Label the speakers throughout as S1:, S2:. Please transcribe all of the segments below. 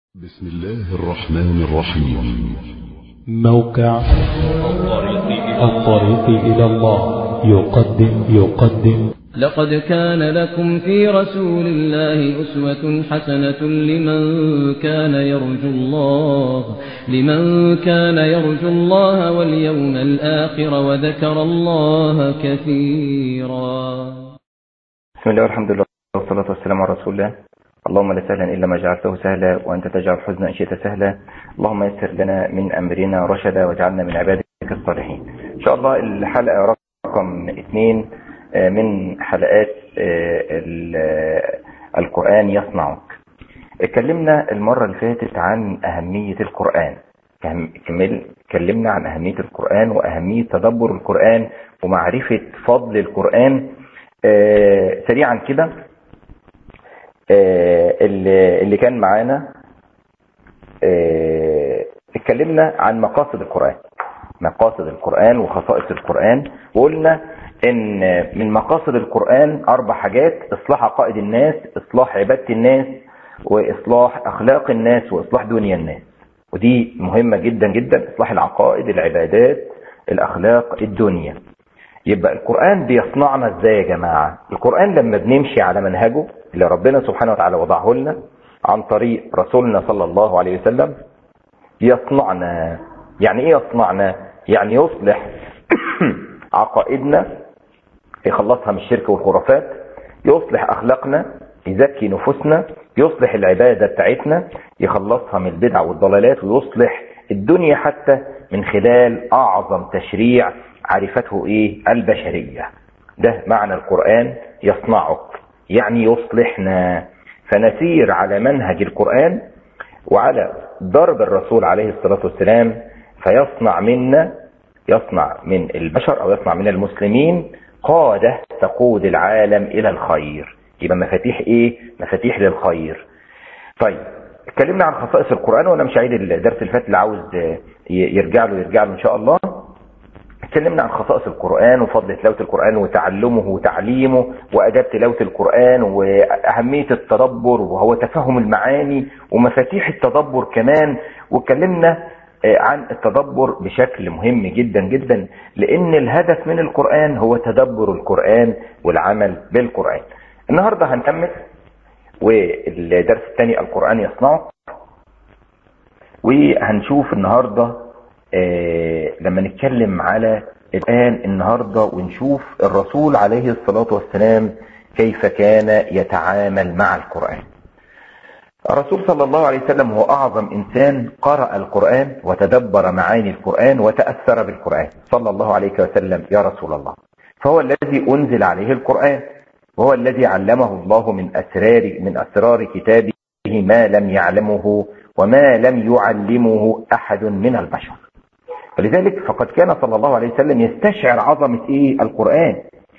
S1: بسم الله الرحمن الرحيم
S2: موقع الطريق إلى الله يقدم يقدم
S3: لقد كان لكم في رسول الله أسوة حسنة لمن كان يرجو الله لمن كان يرجو الله واليوم الآخر وذكر الله كثيرا
S4: بسم الله والحمد لله والصلاة والسلام على رسول الله اللهم لا سهلا إلا ما جعلته سهلا وأنت تجعل الحزن إن شئت سهلا اللهم يسر لنا من أمرنا رشدا واجعلنا من عبادك الصالحين إن شاء الله الحلقة رقم اثنين من حلقات القرآن يصنعك اتكلمنا المرة اللي فاتت عن أهمية القرآن كمل اتكلمنا عن أهمية القرآن وأهمية تدبر القرآن ومعرفة فضل القرآن سريعا كده اللي كان معانا اتكلمنا عن مقاصد القرآن مقاصد القرآن وخصائص القرآن وقلنا ان من مقاصد القرآن اربع حاجات اصلاح عقائد الناس اصلاح عبادة الناس واصلاح اخلاق الناس واصلاح دنيا الناس ودي مهمة جدا جدا اصلاح العقائد العبادات الاخلاق الدنيا يبقى القرآن بيصنعنا ازاي يا جماعة القرآن لما بنمشي على منهجه اللي ربنا سبحانه وتعالى وضعه لنا عن طريق رسولنا صلى الله عليه وسلم يصنعنا يعني ايه يصنعنا يعني يصلح عقائدنا يخلصها من الشرك والخرافات يصلح اخلاقنا يزكي نفوسنا يصلح العبادة بتاعتنا يخلصها من البدع والضلالات ويصلح الدنيا حتى من خلال اعظم تشريع عرفته ايه البشرية ده معنى القرآن يصنعك يعني يصلحنا فنسير على منهج القرآن وعلى ضرب الرسول عليه الصلاة والسلام فيصنع منا يصنع من البشر او يصنع من المسلمين قادة تقود العالم الى الخير يبقى مفاتيح ايه مفاتيح للخير طيب اتكلمنا عن خصائص القرآن وانا مش عيد الدرس اللي فات اللي عاوز يرجع له يرجع له ان شاء الله اتكلمنا عن خصائص القرآن وفضل تلاوة القرآن وتعلمه وتعليمه وأداب تلاوة القرآن وأهمية التدبر وهو تفهم المعاني ومفاتيح التدبر كمان واتكلمنا عن التدبر بشكل مهم جدا جدا لأن الهدف من القرآن هو تدبر القرآن والعمل بالقرآن النهاردة هنكمل والدرس الثاني القرآن يصنعك وهنشوف النهارده آه لما نتكلم على الآن النهاردة ونشوف الرسول عليه الصلاة والسلام كيف كان يتعامل مع القرآن الرسول صلى الله عليه وسلم هو أعظم إنسان قرأ القرآن وتدبر معاني القرآن وتأثر بالقرآن صلى الله عليه وسلم يا رسول الله فهو الذي أنزل عليه القرآن وهو الذي علمه الله من أسرار من أسرار كتابه ما لم يعلمه وما لم يعلمه أحد من البشر ولذلك فقد كان صلى الله عليه وسلم يستشعر عظمة ايه القرآن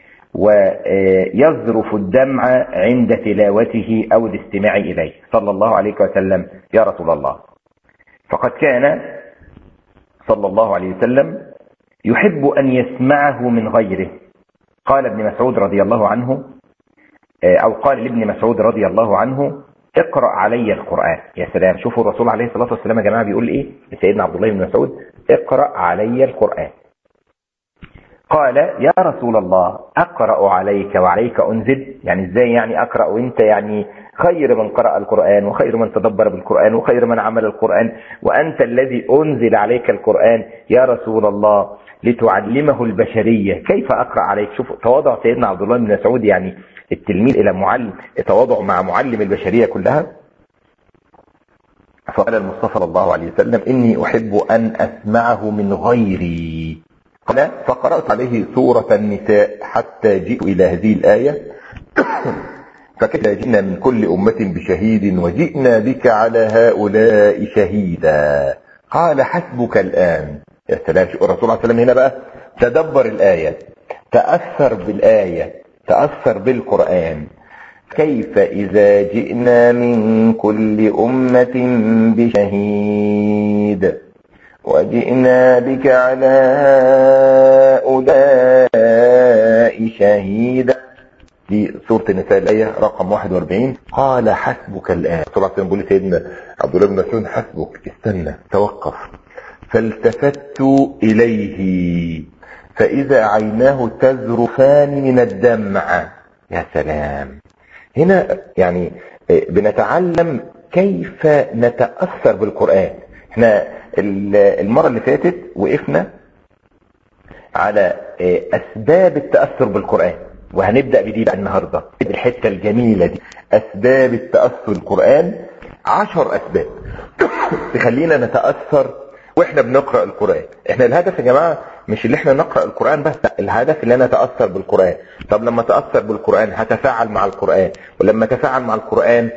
S4: ويذرف الدمع عند تلاوته او الاستماع اليه صلى الله عليه وسلم يا رسول الله فقد كان صلى الله عليه وسلم يحب ان يسمعه من غيره قال ابن مسعود رضي الله عنه او قال لابن مسعود رضي الله عنه اقرأ علي القرآن يا سلام شوفوا الرسول عليه الصلاة والسلام يا جماعة بيقول ايه لسيدنا عبد الله بن مسعود اقرأ علي القرآن قال يا رسول الله اقرأ عليك وعليك انزل يعني ازاي يعني اقرأ وانت يعني خير من قرأ القرآن وخير من تدبر بالقرآن وخير من عمل القرآن وانت الذي انزل عليك القرآن يا رسول الله لتعلمه البشرية كيف اقرأ عليك شوف تواضع سيدنا عبد الله بن مسعود يعني التلميذ الى معلم تواضع مع معلم البشرية كلها فقال المصطفى صلى الله عليه وسلم اني احب ان اسمعه من غيري قال فقرأت عليه سورة النساء حتى جئت الى هذه الآية فكيف جئنا من كل أمة بشهيد وجئنا بك على هؤلاء شهيدا قال حسبك الآن يا سلام الرسول عليه وسلم هنا بقى تدبر الآية تأثر بالآية تأثر بالقرآن كيف إذا جئنا من كل أمة بشهيد وجئنا بك على هؤلاء شهيدا
S5: دي سورة النساء الآية رقم 41 قال حسبك الآن طبعا كان بيقول سيدنا عبد الله بن مسعود حسبك استنى توقف فالتفت إليه فإذا عيناه تذرفان من الدمع يا سلام هنا يعني بنتعلم كيف نتأثر بالقرآن احنا المرة اللي فاتت وقفنا على أسباب التأثر بالقرآن وهنبدأ بدي بقى النهاردة الحتة الجميلة دي أسباب التأثر بالقرآن عشر أسباب تخلينا نتأثر واحنا بنقرأ القرآن احنا الهدف يا جماعة مش اللي احنا نقرأ القرآن بس لا الهدف اللي انا اتأثر بالقرآن طب لما اتأثر بالقرآن هتفاعل مع القرآن ولما اتفاعل مع القرآن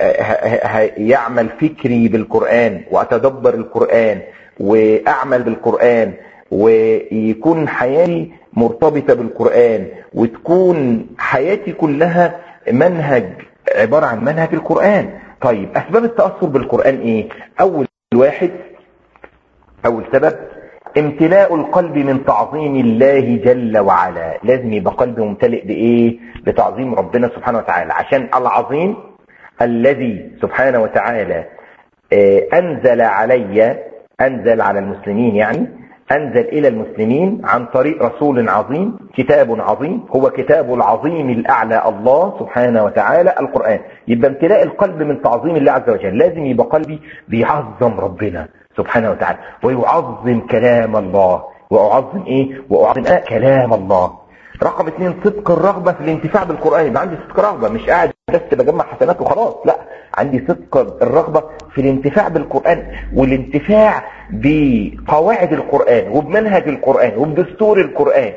S5: يعمل فكري بالقرآن واتدبر القرآن واعمل بالقرآن ويكون حياتي مرتبطة بالقرآن وتكون حياتي كلها منهج عبارة عن منهج القرآن طيب اسباب التأثر بالقرآن ايه اول واحد اول سبب امتلاء القلب من تعظيم الله جل وعلا لازم يبقى قلبي ممتلئ بايه بتعظيم ربنا سبحانه وتعالى عشان العظيم الذي سبحانه وتعالى انزل علي انزل على المسلمين يعني انزل الى المسلمين عن طريق رسول عظيم كتاب عظيم هو كتاب العظيم الاعلى الله سبحانه وتعالى القرآن يبقى امتلاء القلب من تعظيم الله عز وجل لازم يبقى قلبي بيعظم ربنا سبحانه وتعالى ويعظم كلام الله واعظم ايه واعظم آه كلام الله رقم اثنين صدق الرغبة في الانتفاع بالقرآن يبقى عندي صدق رغبة مش قاعد بس بجمع حسنات وخلاص لا عندي صدق الرغبة في الانتفاع بالقرآن والانتفاع بقواعد القرآن وبمنهج القرآن وبدستور القرآن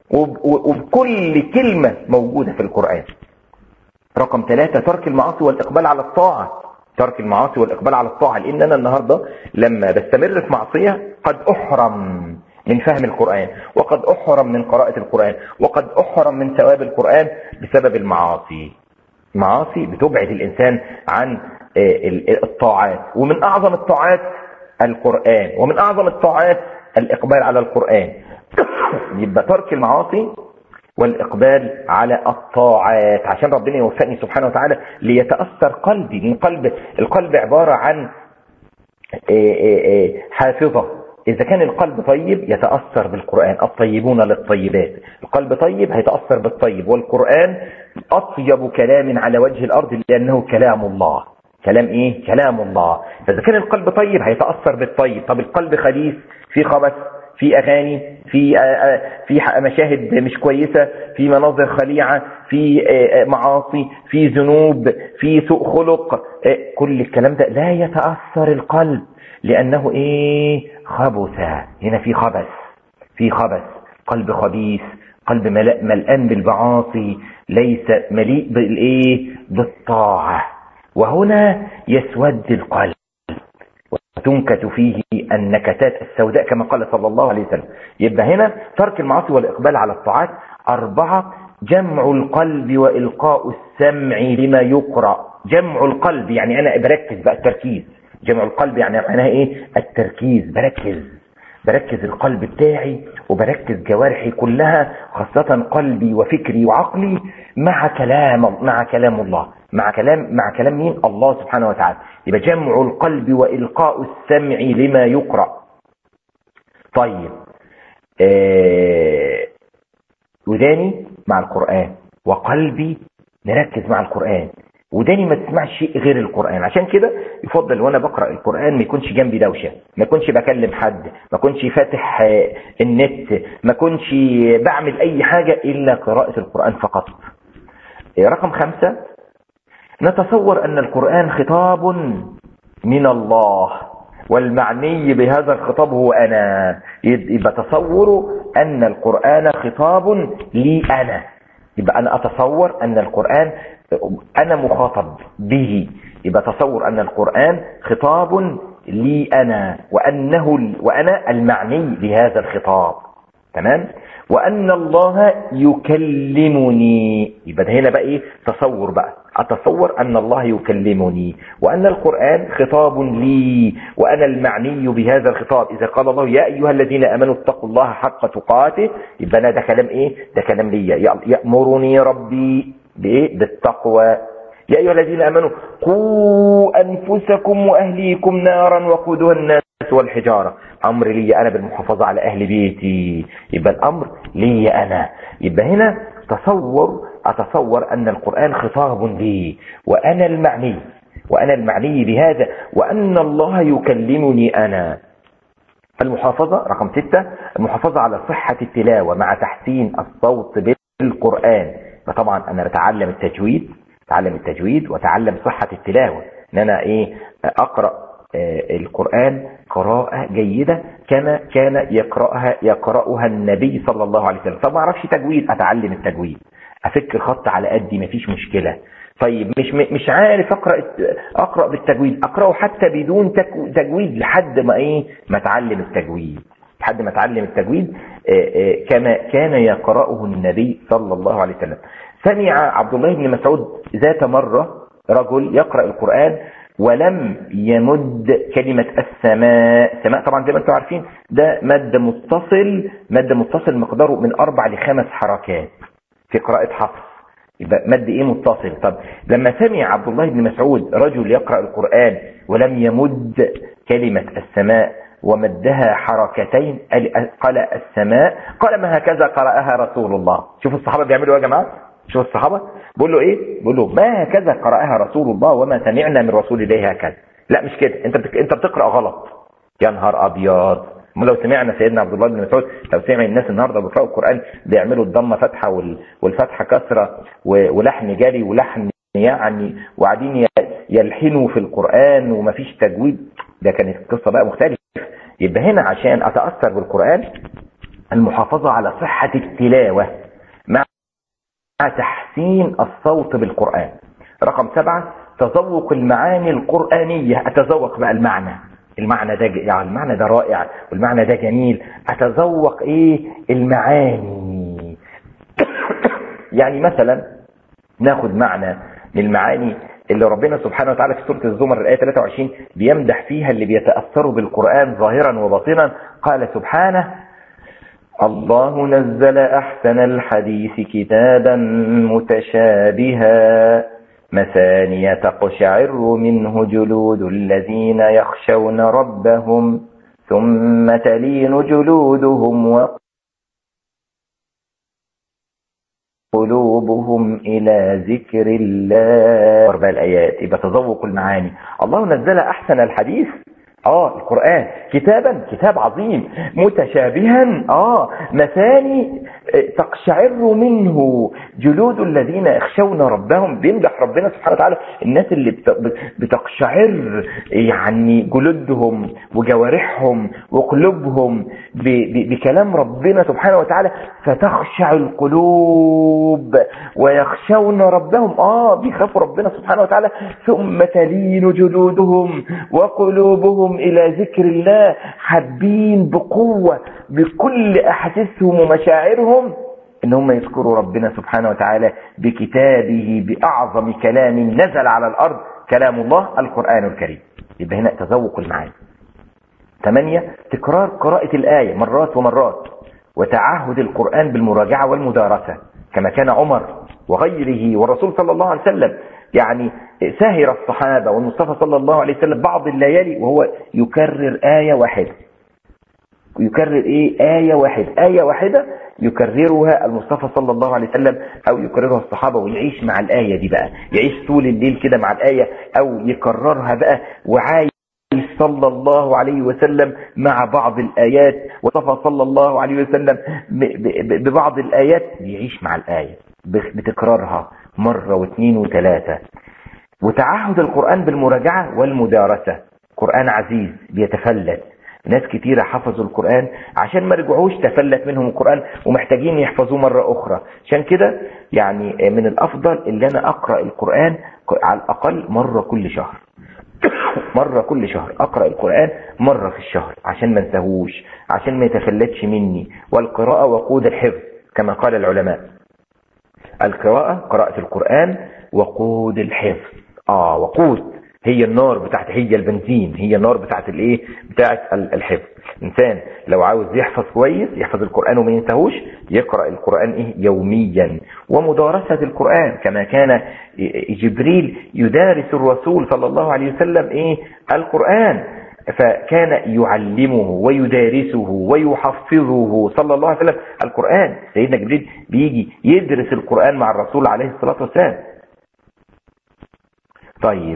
S5: وبكل كلمة موجودة في القرآن رقم ثلاثة ترك المعاصي والإقبال على الطاعة ترك المعاصي والإقبال على الطاعة لأن أنا النهاردة لما بستمر في معصية قد أحرم من فهم القرآن وقد أحرم من قراءة القرآن وقد أحرم من ثواب القرآن بسبب المعاصي معاصي بتبعد الإنسان عن الطاعات ومن أعظم الطاعات القرآن ومن أعظم الطاعات الإقبال على القرآن يبقى ترك المعاصي والإقبال على الطاعات عشان ربنا يوفقني سبحانه وتعالى ليتأثر قلبي من قلب القلب عبارة عن حافظة إذا كان القلب طيب يتأثر بالقرآن الطيبون للطيبات القلب طيب هيتأثر بالطيب والقرآن أطيب كلام على وجه الأرض لأنه كلام الله كلام إيه؟ كلام الله فإذا كان القلب طيب هيتأثر بالطيب طب القلب خبيث في خبث في أغاني في في مشاهد مش كويسة في مناظر خليعة في معاصي في ذنوب في سوء خلق كل الكلام ده لا يتأثر القلب لأنه إيه خبث هنا في خبث في خبث قلب خبيث قلب ملآن بالمعاصي ليس مليء بالإيه بالطاعة وهنا يسود القلب وتنكت فيه النكتات السوداء كما قال صلى الله عليه وسلم يبقى هنا ترك المعاصي والإقبال على الطاعات أربعة جمع القلب وإلقاء السمع لما يقرأ جمع القلب يعني أنا بركز بقى التركيز جمع القلب يعني معناها إيه التركيز بركز بركز القلب بتاعي وبركز جوارحي كلها خاصة قلبي وفكري وعقلي مع كلام مع كلام الله مع كلام مع كلام مين الله سبحانه وتعالى يبقى جمع القلب وإلقاء السمع لما يقرأ طيب آه وداني مع القرآن وقلبي نركز مع القرآن وداني ما تسمعش شيء غير القرآن عشان كده يفضل وانا بقرأ القرآن ما يكونش جنبي دوشة ما يكونش بكلم حد ما يكونش فاتح النت ما يكونش بعمل اي حاجة الا قراءة القرآن فقط رقم خمسة نتصور ان القرآن خطاب من الله والمعني بهذا الخطاب هو انا يبقى تصور ان القرآن خطاب لي انا يبقى انا اتصور ان القرآن انا مخاطب به يبقى تصور ان القرآن خطاب لي انا وانه وانا المعني بهذا الخطاب تمام وان الله يكلمني يبقى هنا بقى ايه تصور بقى اتصور ان الله يكلمني وان القرآن خطاب لي وانا المعني بهذا الخطاب اذا قال الله يا ايها الذين امنوا اتقوا الله حق تقاته يبقى انا ده كلام ايه ده كلام لي يأمرني ربي
S4: بايه بالتقوى يا ايها الذين امنوا قوا انفسكم واهليكم نارا وقودها الناس والحجاره امر لي انا بالمحافظه على اهل بيتي يبقى الامر لي انا يبقى هنا تصور اتصور ان القران خطاب لي وانا المعني وانا المعني بهذا وان الله يكلمني انا المحافظة رقم ستة المحافظة على صحة التلاوة مع تحسين الصوت بالقرآن فطبعا أنا بتعلم التجويد تعلم التجويد وتعلم صحة التلاوة ان انا ايه اقرأ آه، القرآن قراءة جيدة كما كان يقرأها يقرأها النبي صلى الله عليه وسلم طب ما اعرفش تجويد اتعلم التجويد افك الخط على قدي مفيش مشكلة طيب مش مش عارف اقرا اقرا بالتجويد اقراه حتى بدون تك- تجويد لحد ما ايه ما اتعلم التجويد لحد ما اتعلم التجويد آه، آه، كما كان يقرأه النبي صلى الله عليه وسلم سمع عبد الله بن مسعود ذات مرة رجل يقرأ القرآن ولم يمد كلمة السماء سماء طبعا زي ما انتم عارفين ده مد متصل مد متصل مقداره من أربع لخمس حركات في قراءة حفص يبقى مد ايه متصل طب لما سمع عبد الله بن مسعود رجل يقرأ القرآن ولم يمد كلمة السماء ومدها حركتين قال قال السماء قال ما هكذا قرأها رسول الله شوفوا الصحابة بيعملوا ايه يا جماعة شوفوا الصحابة بيقول له ايه بيقول له ما هكذا قرأها رسول الله وما سمعنا من رسول الله هكذا لا مش كده انت بتك... انت بتقرأ غلط يا نهار ابيض ما لو سمعنا سيدنا عبد الله بن مسعود لو سمع الناس النهارده بيقراوا القران بيعملوا الضمه فتحه وال... والفتحه كسره و... ولحن جري ولحن يعني وقاعدين ي- يلحنوا في القران ومفيش تجويد ده كانت القصه بقى مختلفه يبقى هنا عشان اتاثر بالقران المحافظه على صحه التلاوه مع تحسين الصوت بالقرآن رقم سبعة تذوق المعاني القرآنية أتذوق بقى المعنى المعنى ده يعني المعنى ده رائع والمعنى ده جميل أتذوق إيه المعاني يعني مثلا ناخد معنى من المعاني اللي ربنا سبحانه وتعالى في سورة الزمر الآية 23 بيمدح فيها اللي بيتأثروا بالقرآن ظاهرا وباطنا قال سبحانه الله نزل أحسن الحديث كتابا متشابها مثانية تقشعر منه جلود الذين يخشون ربهم ثم تلين جلودهم وقلوبهم إلى ذكر الله أربع الآيات يبقى تذوق المعاني الله نزل أحسن الحديث اه القرآن كتابا كتاب عظيم متشابها اه مثاني آه، تقشعر منه جلود الذين يخشون ربهم بيمدح ربنا سبحانه وتعالى الناس اللي بت- بتقشعر يعني جلودهم وجوارحهم وقلوبهم ب- ب- بكلام ربنا سبحانه وتعالى فتخشع القلوب ويخشون ربهم اه بيخافوا ربنا سبحانه وتعالى ثم تلين جلودهم وقلوبهم الى ذكر الله حابين بقوة بكل احاسيسهم ومشاعرهم ان هم يذكروا ربنا سبحانه وتعالى بكتابه باعظم كلام نزل على الارض كلام الله القرآن الكريم يبقى هنا تذوق المعاني ثمانية تكرار قراءة الآية مرات ومرات وتعهد القرآن بالمراجعة والمدارسة كما كان عمر وغيره والرسول صلى الله عليه وسلم يعني سهر الصحابة والمصطفى صلى الله عليه وسلم بعض الليالي وهو يكرر آية واحدة يكرر ايه آية واحدة آية واحدة يكررها المصطفى صلى الله عليه وسلم او يكررها الصحابة ويعيش مع الآية دي بقى يعيش طول الليل كده مع الآية او يكررها بقى وعايش صلى الله عليه وسلم مع بعض الآيات وصفى صلى الله عليه وسلم ب- ب- ببعض الآيات يعيش مع الآية بتكرارها مرة واثنين وثلاثة وتعهد القرآن بالمراجعة والمدارسة قرآن عزيز بيتفلت ناس كتيرة حفظوا القرآن عشان ما رجعوش تفلت منهم القرآن ومحتاجين يحفظوه مرة أخرى عشان كده يعني من الأفضل اللي أنا أقرأ القرآن على الأقل مرة كل شهر مرة كل شهر أقرأ القرآن مرة في الشهر عشان ما انساهوش عشان ما يتفلتش مني والقراءة وقود الحفظ كما قال العلماء القراءة قراءة القرآن وقود الحفظ اه وقود هي النار بتاعت هي البنزين هي النار بتاعت الايه بتاعت ال- الحفظ الانسان لو عاوز يحفظ كويس يحفظ القرآن وما ينساهوش يقرأ القرآن ايه يوميا ومدارسة القرآن كما كان جبريل يدارس الرسول صلى الله عليه وسلم ايه القرآن فكان يعلمه ويدارسه ويحفظه صلى الله عليه وسلم القرآن سيدنا جبريل بيجي يدرس القرآن مع الرسول عليه الصلاة والسلام طيب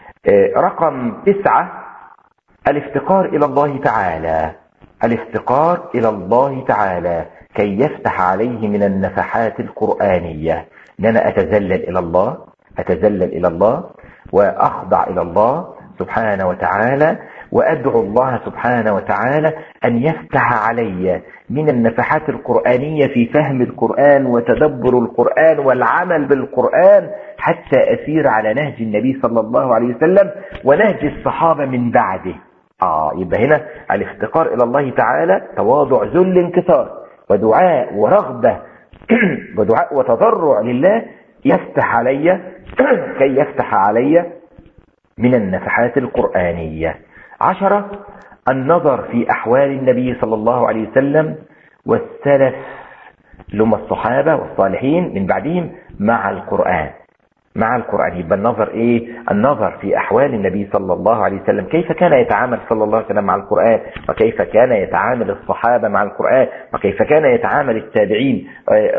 S4: رقم تسعة الافتقار إلى الله تعالى الافتقار إلى الله تعالى كي يفتح عليه من النفحات القرآنية أن أنا أتذلل إلى الله أتذلل إلى الله وأخضع إلى الله سبحانه وتعالى وأدعو الله سبحانه وتعالى أن يفتح علي من النفحات القرآنية في فهم القرآن وتدبر القرآن والعمل بالقرآن حتى أسير على نهج النبي صلى الله عليه وسلم ونهج الصحابة من بعده آه يبقى هنا الافتقار إلى الله تعالى تواضع ذل انكسار ودعاء ورغبة ودعاء وتضرع لله يفتح علي كي يفتح علي من النفحات القرآنية عشرة النظر في أحوال النبي صلى الله عليه وسلم والسلف لهم الصحابة والصالحين من بعدهم مع القرآن مع القرآن يبقى النظر ايه النظر في احوال النبي صلى الله عليه وسلم كيف كان يتعامل صلى الله عليه وسلم مع القرآن وكيف كان يتعامل الصحابة مع القرآن وكيف كان يتعامل التابعين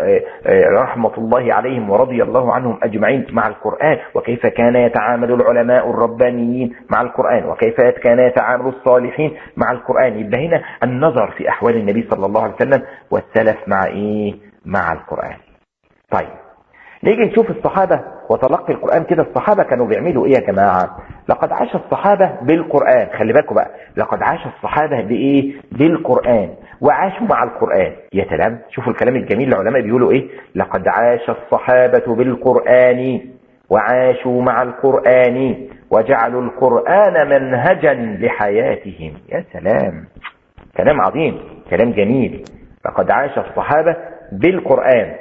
S4: رحمة الله عليهم ورضي الله عنهم اجمعين مع القرآن وكيف كان يتعامل العلماء الربانيين مع القرآن وكيف كان يتعامل الصالحين مع القرآن يبقى هنا النظر في احوال النبي صلى الله عليه وسلم والسلف مع ايه مع القرآن طيب نيجي نشوف الصحابة وتلقي القرآن كده الصحابة كانوا بيعملوا ايه يا جماعة لقد عاش الصحابة بالقرآن خلي بالكم بقى لقد عاش الصحابة بايه بالقرآن وعاشوا مع القرآن يا سلام شوفوا الكلام الجميل العلماء بيقولوا ايه لقد عاش الصحابة بالقرآن وعاشوا مع القرآن وجعلوا القرآن منهجا لحياتهم يا سلام كلام عظيم كلام جميل لقد عاش الصحابة بالقرآن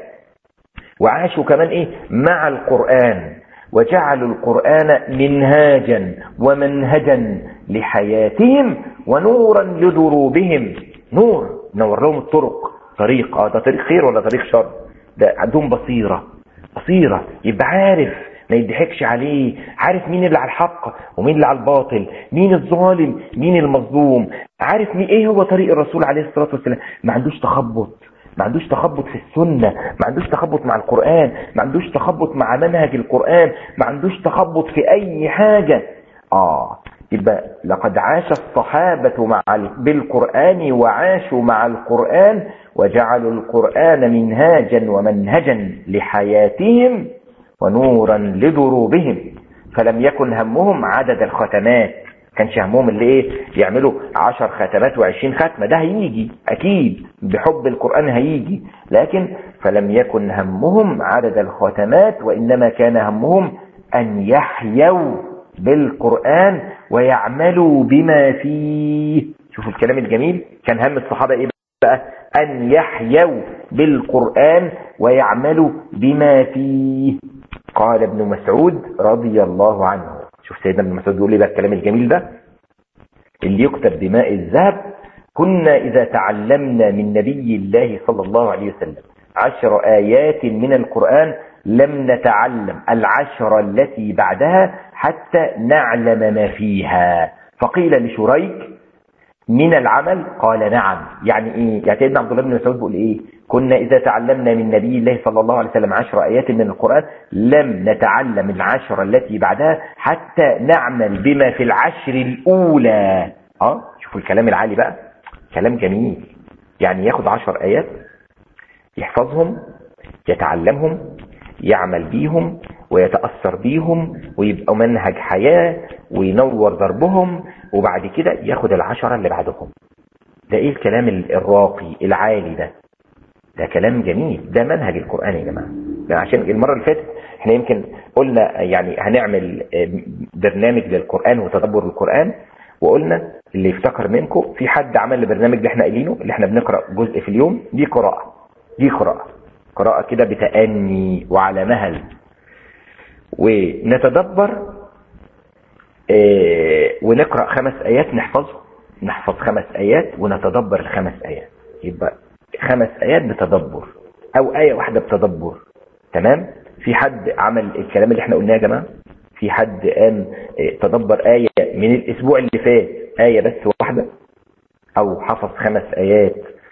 S4: وعاشوا كمان ايه مع القرآن وجعلوا القرآن منهاجا ومنهجا لحياتهم ونورا لدروبهم نور نور لهم الطرق طريق اه ده طريق خير ولا طريق شر ده عندهم بصيرة بصيرة يبقى عارف ما يضحكش عليه عارف مين اللي على الحق ومين اللي على الباطل مين الظالم مين المظلوم عارف مين ايه هو طريق الرسول عليه الصلاة والسلام ما عندوش تخبط ما عندوش تخبط في السنة ما عندوش تخبط مع القرآن ما عندوش تخبط مع منهج القرآن ما عندوش تخبط في اي حاجة اه يبقى لقد عاش الصحابة مع بالقرآن وعاشوا مع القرآن وجعلوا القرآن منهاجا ومنهجا لحياتهم ونورا لدروبهم فلم يكن همهم عدد الختمات كانش همهم اللي ايه يعملوا عشر ختمات وعشرين ختمة ده هيجي اكيد بحب القرآن هيجي لكن فلم يكن همهم عدد الختمات وانما كان همهم ان يحيوا بالقرآن ويعملوا بما فيه شوفوا الكلام الجميل كان هم الصحابة ايه بقى ان يحيوا بالقرآن ويعملوا بما فيه قال ابن مسعود رضي الله عنه شوف سيدنا ابن مسعود بيقول لي بقى الكلام الجميل ده اللي يكتب بماء الذهب كنا إذا تعلمنا من نبي الله صلى الله عليه وسلم عشر آيات من القرآن لم نتعلم العشر التي بعدها حتى نعلم ما فيها فقيل لشريك من العمل قال نعم يعني ايه يعني سيدنا عبد الله بن مسعود بيقول ايه كنا اذا تعلمنا من نبي الله صلى الله عليه وسلم عشر ايات من القرآن لم نتعلم العشر التي بعدها حتى نعمل بما في العشر الاولى اه شوفوا الكلام العالي بقى كلام جميل يعني ياخد عشر ايات يحفظهم يتعلمهم يعمل بيهم ويتأثر بيهم ويبقى منهج حياة وينور ضربهم وبعد كده ياخد العشرة اللي بعدهم ده ايه الكلام الراقي العالي ده ده كلام جميل ده منهج القرآن يا جماعة عشان المرة اللي فاتت احنا يمكن قلنا يعني هنعمل برنامج للقرآن وتدبر القرآن وقلنا اللي يفتكر منكم في حد عمل البرنامج اللي احنا قايلينه اللي احنا بنقرأ جزء في اليوم دي قراءة دي قراءة قراءة كده بتأني وعلى مهل ونتدبر اه ونقرأ خمس آيات نحفظهم نحفظ خمس آيات ونتدبر الخمس آيات يبقى خمس آيات بتدبر أو آية واحدة بتدبر تمام في حد عمل الكلام اللي احنا قلناه يا جماعة في حد قام اه، تدبر آية من الأسبوع اللي فات آية بس واحدة أو حفظ خمس آيات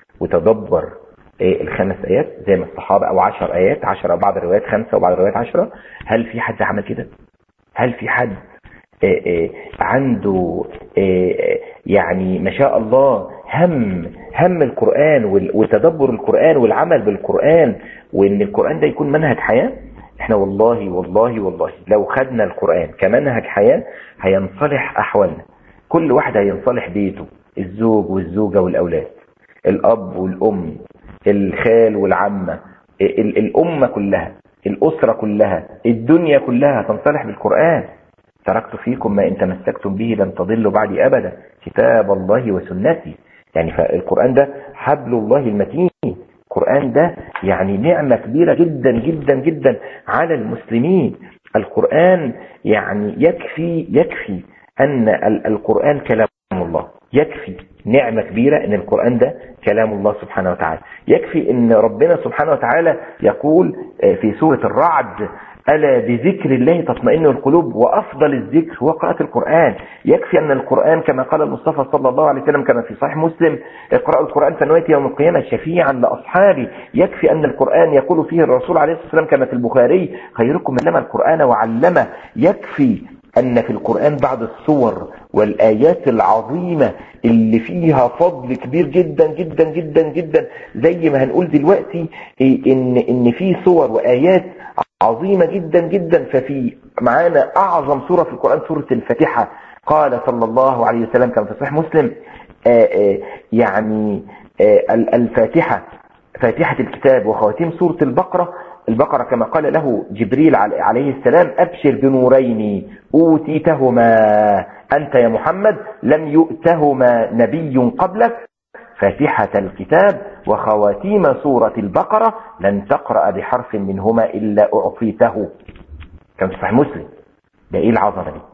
S4: وتدبر اه، الخمس آيات زي ما الصحابة أو عشر آيات عشرة بعض الروايات خمسة وبعض الروايات عشرة هل في حد عمل كده؟ هل في حد آه، آه، عنده آه، آه، يعني ما شاء الله هم هم القرآن وال- وتدبر القرآن والعمل بالقرآن وان القرآن ده يكون منهج حياة احنا والله والله والله لو خدنا القرآن كمنهج حياة هينصلح احوالنا كل واحد هينصلح بيته الزوج والزوجة والاولاد الاب والام الخال والعمة ال- الامة كلها الاسرة كلها الدنيا كلها تنصلح بالقرآن تركت فيكم ما إن تمسكتم به لن تضلوا بعدي أبدا كتاب الله وسنتي يعني فالقرآن ده حبل الله المتين القرآن ده يعني نعمة كبيرة جدا جدا جدا على المسلمين القرآن يعني يكفي يكفي أن ال- القرآن كلام الله يكفي نعمة كبيرة ان القرآن ده كلام الله سبحانه وتعالى يكفي ان ربنا سبحانه وتعالى يقول آه، في سورة الرعد ألا بذكر الله تطمئن القلوب وأفضل الذكر هو قراءة القرآن يكفي أن القرآن كما قال المصطفى صلى الله عليه وسلم كما في صحيح مسلم اقرأوا القرآن فنويت يوم القيامة شفيعا لأصحابي يكفي أن القرآن يقول فيه الرسول عليه الصلاة والسلام كما في البخاري خيركم من علم القرآن وعلمه يكفي أن في القرآن بعض الصور والآيات العظيمة اللي فيها فضل كبير جدا جدا جدا جدا زي ما هنقول دلوقتي إيه، إن إن في صور وآيات عظيمة جدا جدا ففي معانا أعظم سورة في القرآن سورة الفاتحة قال صلى الله عليه وسلم كما في صحيح مسلم آآ آآ يعني آآ الفاتحة فاتحة الكتاب وخواتيم سورة البقرة البقرة كما قال له جبريل علي- عليه السلام أبشر بنورين أوتيتهما أنت يا محمد لم يؤتهما نبي قبلك فاتحة الكتاب وخواتيم سورة البقرة لن تقرأ بحرف منهما إلا أعطيته كان في صحيح مسلم ده إيه العظمة دي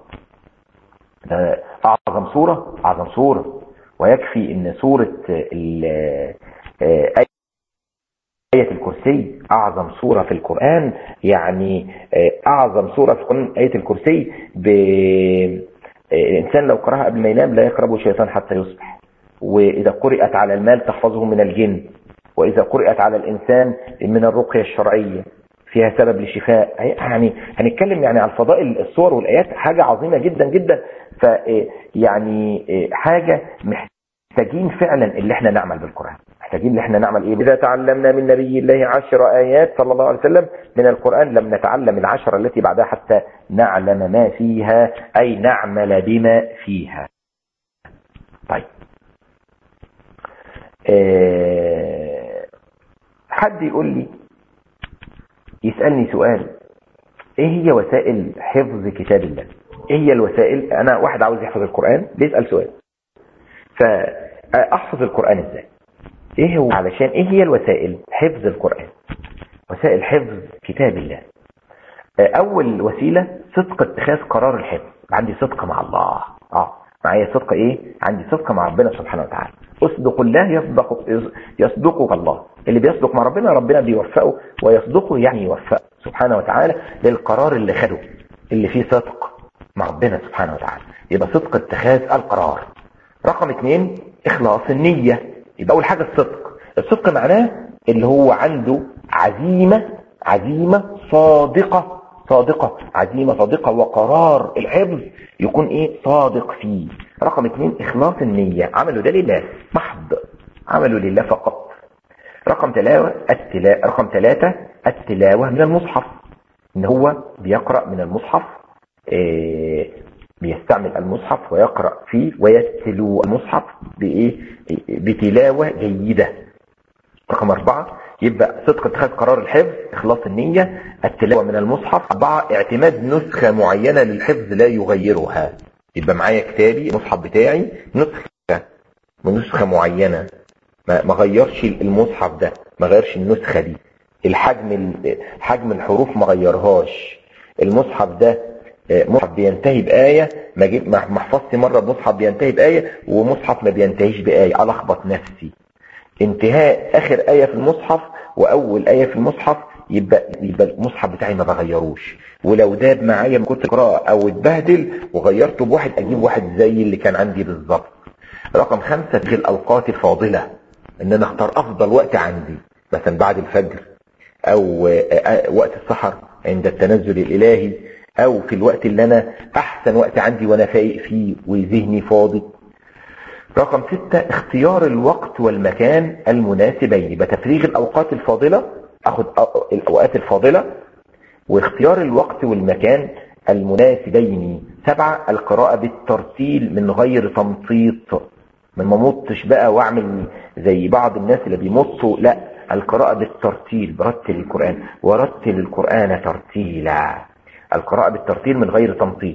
S4: ده أعظم سورة أعظم سورة ويكفي إن سورة ال- آه، آية الكرسي أعظم سورة في القرآن يعني آه، أعظم سورة في القرآن آية الكرسي ب... آه، الإنسان لو قرأها قبل ما ينام لا يقربه شيطان حتى يصبح وإذا قرأت على المال تحفظه من الجن وإذا قرأت على الإنسان من الرقية الشرعية فيها سبب لشفاء يعني هنتكلم يعني عن فضائل الصور والآيات حاجة عظيمة جدا جدا ف يعني حاجة محتاجين فعلا اللي احنا نعمل بالقرآن محتاجين اللي احنا نعمل ايه إذا تعلمنا من نبي الله عشر آيات صلى الله عليه وسلم من القرآن لم نتعلم العشر التي بعدها حتى نعلم ما فيها أي نعمل بما فيها طيب آه، حد يقول لي يسألني سؤال ايه هي وسائل حفظ كتاب الله ايه هي الوسائل انا واحد عاوز يحفظ القرآن بيسأل سؤال فاحفظ القرآن ازاي ايه هو علشان ايه هي الوسائل حفظ القرآن وسائل حفظ كتاب الله آه، اول وسيلة صدق اتخاذ قرار الحفظ عندي صدق مع الله اه معايا صدق ايه عندي صدق مع ربنا سبحانه وتعالى اصدق الله يصدق يصدقك الله اللي بيصدق مع ربنا ربنا بيوفقه ويصدقه يعني يوفقه سبحانه وتعالى للقرار اللي خده اللي فيه صدق مع ربنا سبحانه وتعالى يبقى صدق اتخاذ القرار رقم اتنين اخلاص النية يبقى اول حاجة الصدق الصدق معناه اللي هو عنده عزيمة عزيمة صادقة صادقة عزيمة صادقة وقرار الحفظ يكون ايه صادق فيه رقم اتنين اخلاص النية عملوا ده لله محض عملوا لله فقط رقم تلاوة التلا... رقم ثلاثة التلاوة من المصحف ان هو بيقرأ من المصحف إيه بيستعمل المصحف ويقرأ فيه ويتلو المصحف بإيه بتلاوة جيدة رقم أربعة يبقى صدق اتخاذ قرار الحفظ إخلاص النية التلاوة من المصحف أربعة اعتماد نسخة معينة للحفظ لا يغيرها يبقى معايا كتابي المصحف بتاعي نسخة نسخة معينة ما ما غيرش المصحف ده ما غيرش النسخة دي الحجم ال- حجم الحروف ما غيرهاش المصحف ده
S5: آه، مصحف بينتهي بآية ما جيب- ما ما حفظت مرة مصحف بينتهي بآية ومصحف ما بينتهيش بآية ألخبط نفسي انتهاء آخر آية في المصحف وأول آية في المصحف يبقى يبقى المصحف بتاعي ما بغيروش ولو داب معايا من كنت قراءة أو اتبهدل وغيرته بواحد أجيب واحد زي اللي كان عندي بالظبط رقم خمسة في الأوقات الفاضلة إن أنا أختار أفضل وقت عندي مثلا بعد الفجر او آه، آه، وقت السحر عند التنزل الالهي او في الوقت اللي انا احسن وقت عندي وانا فايق فيه وذهني فاضي رقم ستة اختيار الوقت والمكان المناسبين يبقى تفريغ الاوقات الفاضلة اخد أ- الاوقات الفاضلة واختيار الوقت والمكان المناسبين سبعة القراءة بالترتيل من غير تمطيط ما ممطش بقى واعمل زي بعض الناس اللي بيمطوا لا القراءة بالترتيل برتل القرآن ورتل القرآن ترتيلا القراءة بالترتيل من غير تمطيط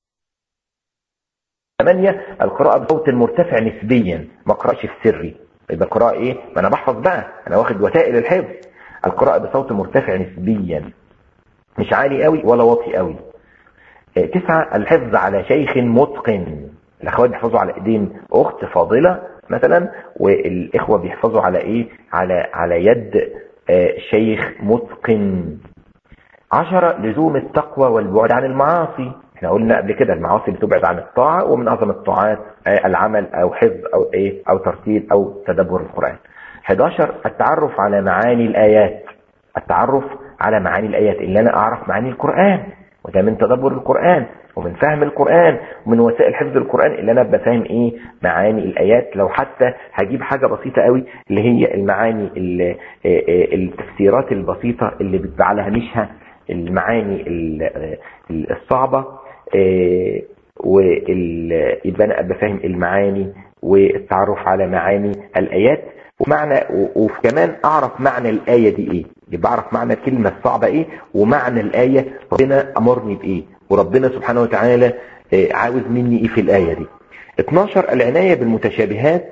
S5: ثمانية القراءة بصوت مرتفع نسبيا ما اقراش في سري يبقى قراءة ايه ما انا بحفظ بقى انا واخد وسائل الحفظ القراءة بصوت مرتفع نسبيا مش عالي قوي ولا واطي قوي آه، تسعة الحفظ على شيخ متقن الاخوات بيحفظوا على ايدين اخت فاضلة مثلا والاخوة بيحفظوا على ايه على على يد آه، شيخ متقن عشرة لزوم التقوى والبعد عن المعاصي احنا قلنا قبل كده المعاصي بتبعد عن الطاعة ومن اعظم الطاعات آه، العمل او حفظ او ايه او ترتيل او تدبر القرآن 11 التعرف على معاني الايات التعرف على معاني الايات اللي انا اعرف معاني القرآن وده من تدبر القرآن ومن فهم القرآن ومن وسائل حفظ القرآن اللي انا ابقى فاهم ايه معاني الايات لو حتى هجيب حاجة بسيطة قوي اللي هي المعاني ال- آه، آه، التفسيرات البسيطة اللي بتبقى على هامشها المعاني ال- آه، الصعبة آه، وال- يبقى انا ابقى فاهم المعاني والتعرف على معاني الايات ومعنى و- وكمان اعرف معنى الايه دي ايه يبقى اعرف معنى الكلمه الصعبه ايه ومعنى الايه ربنا امرني بايه وربنا سبحانه وتعالى آه، عاوز مني ايه في الايه دي 12 العنايه بالمتشابهات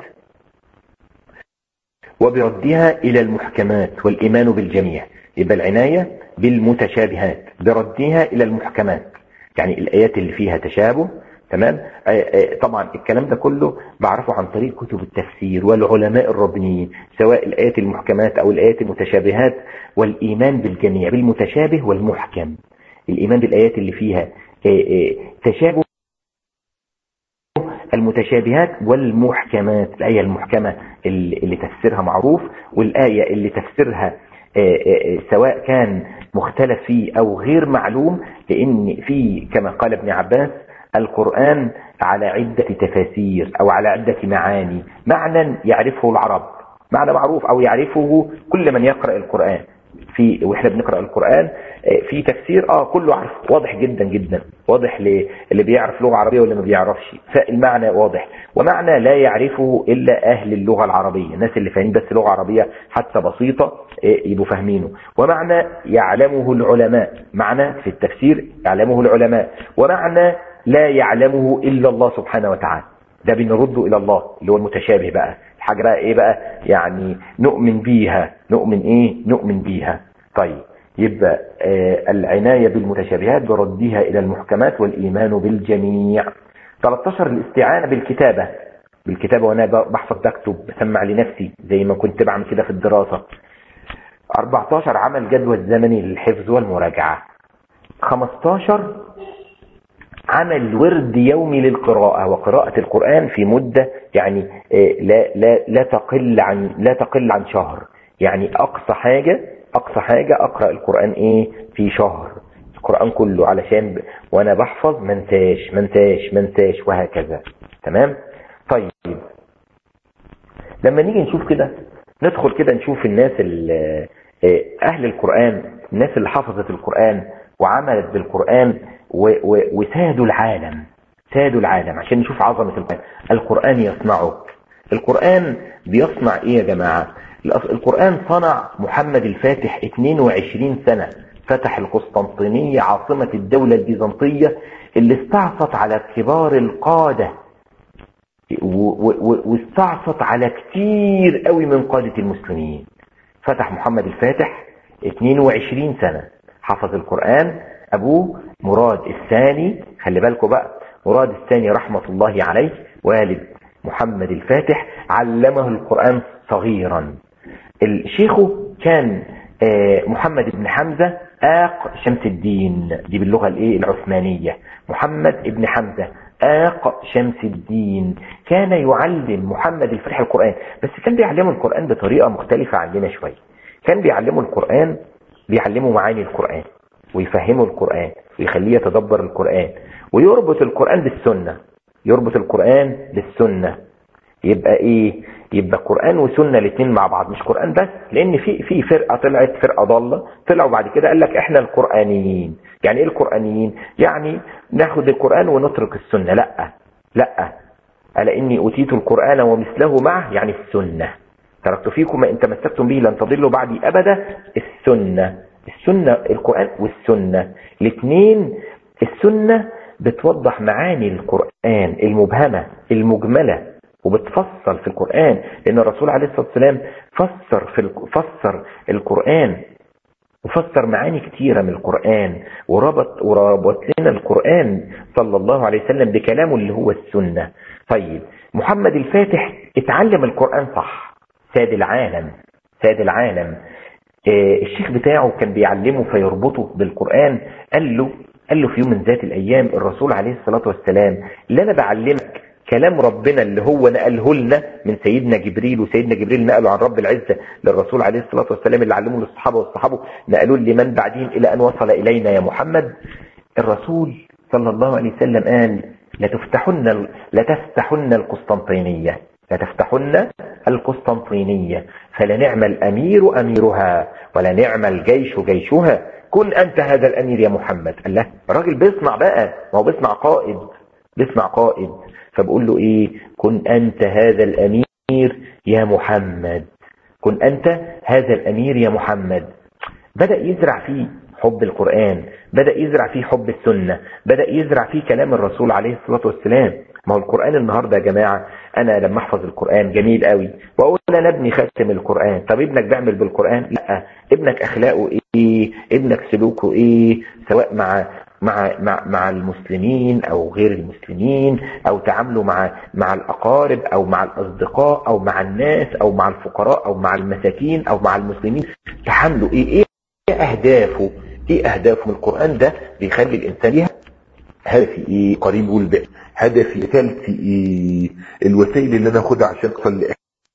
S5: وبردها إلى المحكمات والإيمان بالجميع يبقى العناية بالمتشابهات بردها إلى المحكمات يعني الآيات اللي فيها تشابه تمام آه، آه، طبعا الكلام ده كله بعرفه عن طريق كتب التفسير والعلماء الربانيين سواء الآيات المحكمات أو الآيات المتشابهات والإيمان بالجميع بالمتشابه والمحكم الإيمان بالآيات اللي فيها آه، آه، تشابه المتشابهات والمحكمات الآية المحكمة اللي اللي تفسيرها معروف والآية اللي تفسيرها آه، آه، سواء كان مختلف فيه أو غير معلوم لأن في كما قال ابن عباس القرآن على عدة تفاسير أو على عدة معاني معنى يعرفه العرب معنى معروف أو يعرفه كل من يقرأ القرآن في واحنا بنقرا القران آه، في تفسير اه كله عارف واضح جدا جدا واضح للي بيعرف لغه عربيه واللي ما بيعرفش فالمعنى واضح ومعنى لا يعرفه الا اهل اللغه العربيه الناس اللي فاهمين بس لغه عربيه حتى بسيطه آه، يبقوا فاهمينه ومعنى يعلمه العلماء معنى في التفسير يعلمه العلماء ومعنى لا يعلمه الا الله سبحانه وتعالى ده بنرده الى الله اللي هو المتشابه بقى الحاجه بقى ايه بقى يعني نؤمن بيها نؤمن ايه نؤمن بيها طيب يبقى آه العنايه بالمتشابهات بردها الى المحكمات والايمان بالجميع 13 الاستعانه بالكتابه بالكتابه وانا بحفظ بكتب بسمع لنفسي زي ما كنت بعمل كده في الدراسه 14 عمل جدول زمني للحفظ والمراجعه 15 عمل ورد يومي للقراءة وقراءة القرآن في مدة يعني آه، لا لا لا تقل عن لا تقل عن شهر يعني أقصى حاجة أقصى حاجة أقرأ القرآن إيه في شهر القرآن كله علشان ب... وأنا بحفظ منساش منساش منساش وهكذا تمام طيب لما نيجي نشوف كده ندخل كده نشوف الناس ال- آه، أهل القرآن الناس اللي حفظت القرآن وعملت بالقرآن و- و- وسادوا العالم سادوا العالم عشان نشوف عظمة القرآن القرآن يصنعك القرآن بيصنع ايه يا جماعة الأص- القرآن صنع محمد الفاتح 22 سنة فتح القسطنطينية عاصمة الدولة البيزنطية اللي استعصت على كبار القادة و- و- و- واستعصت على كتير قوي من قادة المسلمين فتح محمد الفاتح 22 سنة حفظ القرآن
S4: ابوه مراد الثاني خلي بالكم بقى مراد الثاني رحمة الله عليه والد محمد الفاتح علمه القرآن صغيرا شيخه كان محمد بن حمزة آق شمس الدين دي باللغة الايه العثمانية محمد بن حمزة آق شمس الدين كان يعلم محمد الفتح القرآن بس كان بيعلمه القرآن بطريقة مختلفة عننا شوية كان بيعلمه القرآن بيعلمه معاني القرآن ويفهمه القرآن ويخليه يتدبر القرآن ويربط القرآن بالسنة يربط القرآن بالسنة يبقى ايه يبقى قرآن وسنة الاثنين مع بعض مش قرآن بس لان في في فرقة طلعت فرقة ضالة طلعوا بعد كده قال لك احنا القرآنيين يعني ايه القرآنيين يعني ناخد القرآن ونترك السنة لا لا ألا إني أوتيت القرآن ومثله معه يعني السنة تركت فيكم ما إن تمسكتم به لن تضلوا بعدي أبدا السنة السنة القرآن والسنة الاثنين السنة بتوضح معاني القرآن المبهمة المجملة وبتفسر في القرآن لأن الرسول عليه الصلاة والسلام فسر في فسر القرآن وفسر معاني كتيرة من القرآن وربط وربط لنا القرآن صلى الله عليه وسلم بكلامه اللي هو السنة طيب محمد الفاتح اتعلم القرآن صح ساد العالم ساد العالم اه الشيخ بتاعه كان بيعلمه فيربطه بالقرآن قال له قال له في يوم من ذات الأيام الرسول عليه الصلاة والسلام اللي أنا بعلمك كلام ربنا اللي هو نقله لنا من سيدنا جبريل وسيدنا جبريل نقله عن رب العزة للرسول عليه الصلاة والسلام اللي علمه للصحابة والصحابة نقلوه لمن بعدين إلى أن وصل إلينا يا محمد الرسول صلى الله عليه وسلم قال لتفتحن لتفتحن القسطنطينية لتفتحن القسطنطينية فلنعم الأمير أميرها ولنعم الجيش جيشها كن أنت هذا الأمير يا محمد قال له الراجل بيصنع بقى ما هو بيصنع قائد بيصنع قائد فبقول له ايه كن انت هذا الامير يا محمد كن انت هذا الامير يا محمد بدأ يزرع فيه حب القرآن بدأ يزرع فيه حب السنة بدأ يزرع فيه كلام الرسول عليه الصلاة والسلام ما هو القرآن النهاردة يا جماعة أنا لما أحفظ القرآن جميل قوي وأقول أنا ابني ختم القرآن طب ابنك بيعمل بالقرآن لا ابنك أخلاقه إيه ابنك سلوكه إيه سواء مع مع مع مع المسلمين او غير المسلمين او تعامله مع مع الاقارب او مع الاصدقاء او مع الناس او مع الفقراء او مع المساكين او مع المسلمين تعامله ايه ايه اهدافه ايه اهدافه من القران ده بيخلي الانسان ليها هدفي ايه قريب والباقي هدفي رسالتي ايه الوسائل اللي انا اخدها عشان اوصل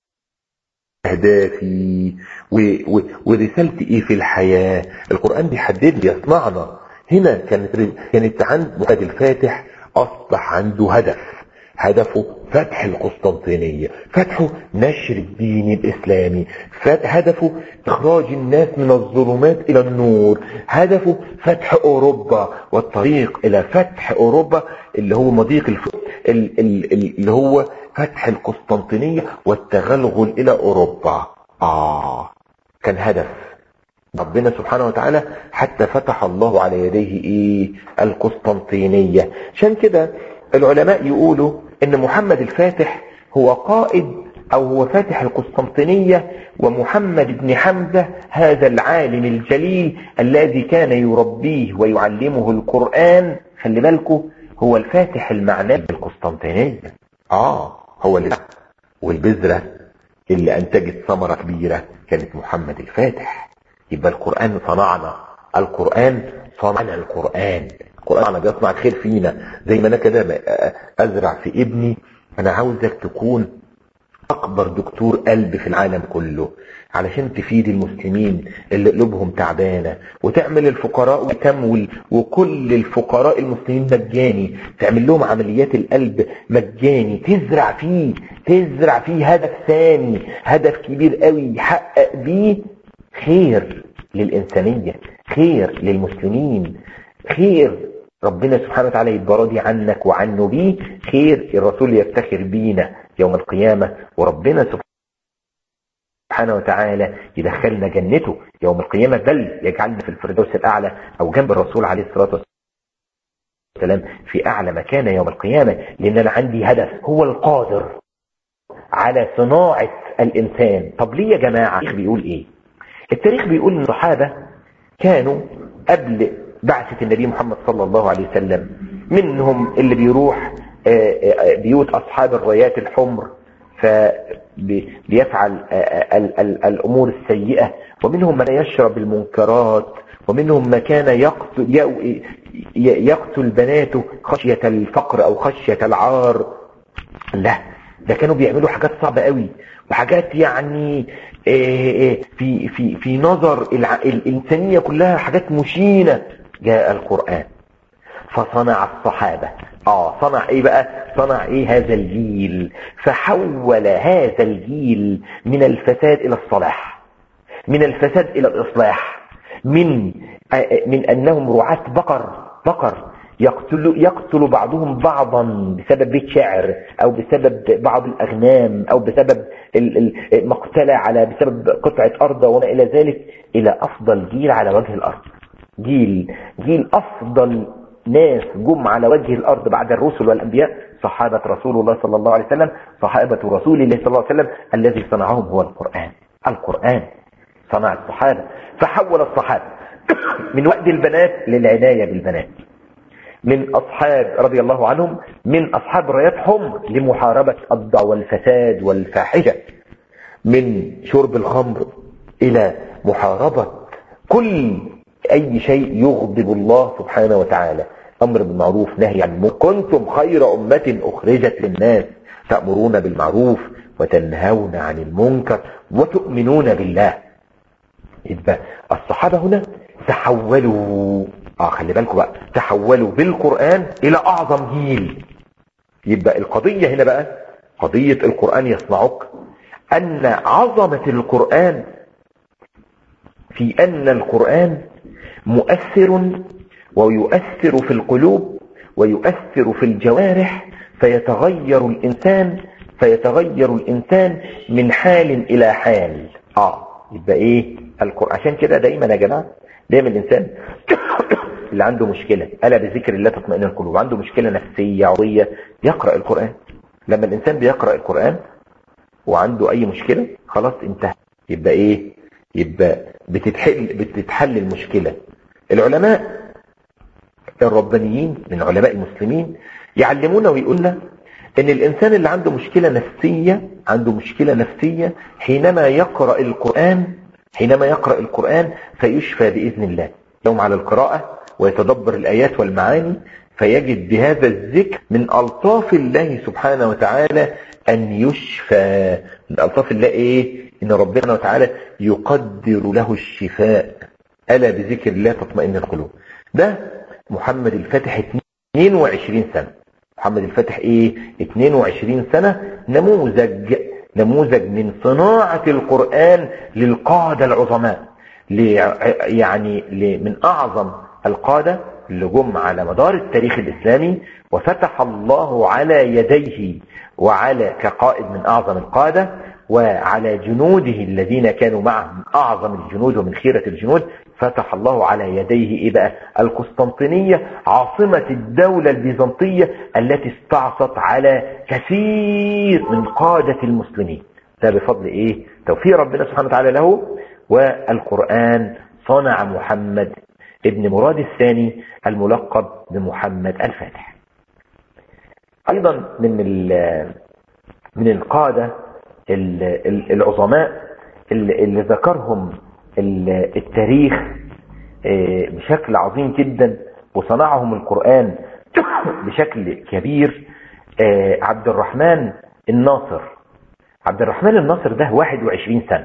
S4: اهدافي و... و... ورسالتي ايه في الحياه القران بيحدد لي يصنعنا هنا كانت كانت عند محمد الفاتح اصبح عنده هدف هدفه فتح القسطنطينية فتحه نشر الدين الإسلامي هدفه إخراج الناس من الظلمات إلى النور هدفه فتح أوروبا والطريق إلى فتح أوروبا اللي هو مضيق الف... اللي هو فتح القسطنطينية والتغلغل إلى أوروبا آه كان هدف ربنا سبحانه وتعالى حتى فتح الله على يديه ايه القسطنطينية عشان كده العلماء يقولوا ان محمد الفاتح هو قائد او هو فاتح القسطنطينية ومحمد بن حمزة هذا العالم الجليل الذي كان يربيه ويعلمه القرآن خلي بالكم هو الفاتح المعنوي بالقسطنطينية اه هو اللي والبذرة اللي انتجت ثمرة كبيرة كانت محمد الفاتح يبقى القرآن صنعنا القرآن صنعنا القرآن القرآن بيصنع الخير فينا زي ما انا كده ازرع في ابني انا عاوزك تكون اكبر دكتور قلب في العالم كله علشان تفيد المسلمين اللي قلوبهم تعبانة وتعمل الفقراء وتمول وكل الفقراء المسلمين مجاني تعمل لهم عمليات القلب مجاني تزرع فيه تزرع فيه هدف ثاني هدف كبير قوي يحقق بيه خير للإنسانية خير للمسلمين خير ربنا سبحانه وتعالى يبقى راضي عنك وعنه بيه خير الرسول يفتخر بينا يوم القيامة وربنا سبحانه وتعالى يدخلنا جنته يوم القيامة بل يجعلنا في الفردوس الأعلى أو جنب الرسول عليه الصلاة والسلام في أعلى مكان يوم القيامة لأن أنا عندي هدف هو القادر على صناعة الإنسان طب ليه يا جماعة التاريخ بيقول إيه التاريخ بيقول ان الصحابة كانوا قبل بعثة النبي محمد صلى الله عليه وسلم منهم اللي بيروح آه، آه، بيوت أصحاب الرايات الحمر فبيفعل ال- ال- الأمور السيئة ومنهم من يشرب المنكرات ومنهم ما كان يقتل, ي- ي- يقتل بناته خشية الفقر أو خشية العار لا ده كانوا بيعملوا حاجات صعبة قوي وحاجات يعني آه، آه، في في في نظر الع- الإنسانية كلها حاجات مشينة جاء القرآن فصنع الصحابة اه صنع ايه بقى صنع ايه هذا الجيل فحول هذا الجيل من الفساد الى الصلاح من الفساد الى الاصلاح من آه، من انهم رعاة بقر بقر يقتل يقتل بعضهم بعضا بسبب بيت شعر او بسبب بعض الاغنام او بسبب ال- ال- مقتله على بسبب قطعه ارض وما الى ذلك الى افضل جيل على وجه الارض جيل جيل افضل ناس جم على وجه الارض بعد الرسل والانبياء صحابه رسول الله صلى الله عليه وسلم صحابه رسول الله صلى الله عليه وسلم الذي صنعهم هو القران القران صنع الصحابه فحول الصحابه من وأد البنات للعنايه بالبنات من أصحاب رضي الله عنهم من أصحاب رايات حمر لمحاربة الضع والفساد والفاحشة من شرب الخمر إلى محاربة كل أي شيء يغضب الله سبحانه وتعالى أمر بالمعروف نهي عن المنكر كنتم خير أمة أخرجت للناس تأمرون بالمعروف وتنهون عن المنكر وتؤمنون بالله يبقى الصحابة هنا تحولوا اه خلي بالكم بقى تحولوا بالقرآن الى اعظم جيل يبقى القضية هنا بقى قضية القرآن يصنعك ان عظمة القرآن في ان القرآن مؤثر ويؤثر في القلوب ويؤثر في الجوارح فيتغير الانسان فيتغير الانسان من حال الى حال اه يبقى ايه القرآن عشان كده دايما يا جماعة دايما الانسان اللي عنده مشكلة ألا بذكر الله تطمئن القلوب عنده مشكلة نفسية عضوية يقرأ القرآن لما الإنسان بيقرأ القرآن وعنده أي مشكلة خلاص انتهى يبقى إيه يبقى بتتحل, بتتحل المشكلة العلماء الربانيين من علماء المسلمين يعلمونا ويقولنا ان الانسان اللي عنده مشكلة نفسية عنده مشكلة نفسية حينما يقرأ القرآن حينما يقرأ القرآن فيشفى بإذن الله يوم على القراءة ويتدبر الآيات والمعاني فيجد بهذا الذكر من ألطاف الله سبحانه وتعالى أن يشفى من ألطاف الله إيه إن ربنا وتعالى يقدر له الشفاء ألا بذكر الله تطمئن القلوب ده محمد الفاتح 22 سنة محمد الفاتح إيه 22 سنة نموذج نموذج من صناعة القرآن للقادة العظماء يعني من أعظم القادة اللي جم على مدار التاريخ الإسلامي وفتح الله على يديه وعلى كقائد من أعظم القادة وعلى جنوده الذين كانوا معه من أعظم الجنود ومن خيرة الجنود فتح الله على يديه إيه بقى القسطنطينية عاصمة الدولة البيزنطية التي استعصت على كثير من قادة المسلمين ده بفضل إيه توفيق ربنا سبحانه وتعالى له والقرآن صنع محمد ابن مراد الثاني الملقب بمحمد الفاتح ايضا من من القادة العظماء اللي ذكرهم التاريخ بشكل عظيم جدا وصنعهم القرآن بشكل كبير عبد الرحمن الناصر عبد الرحمن الناصر ده 21 سنة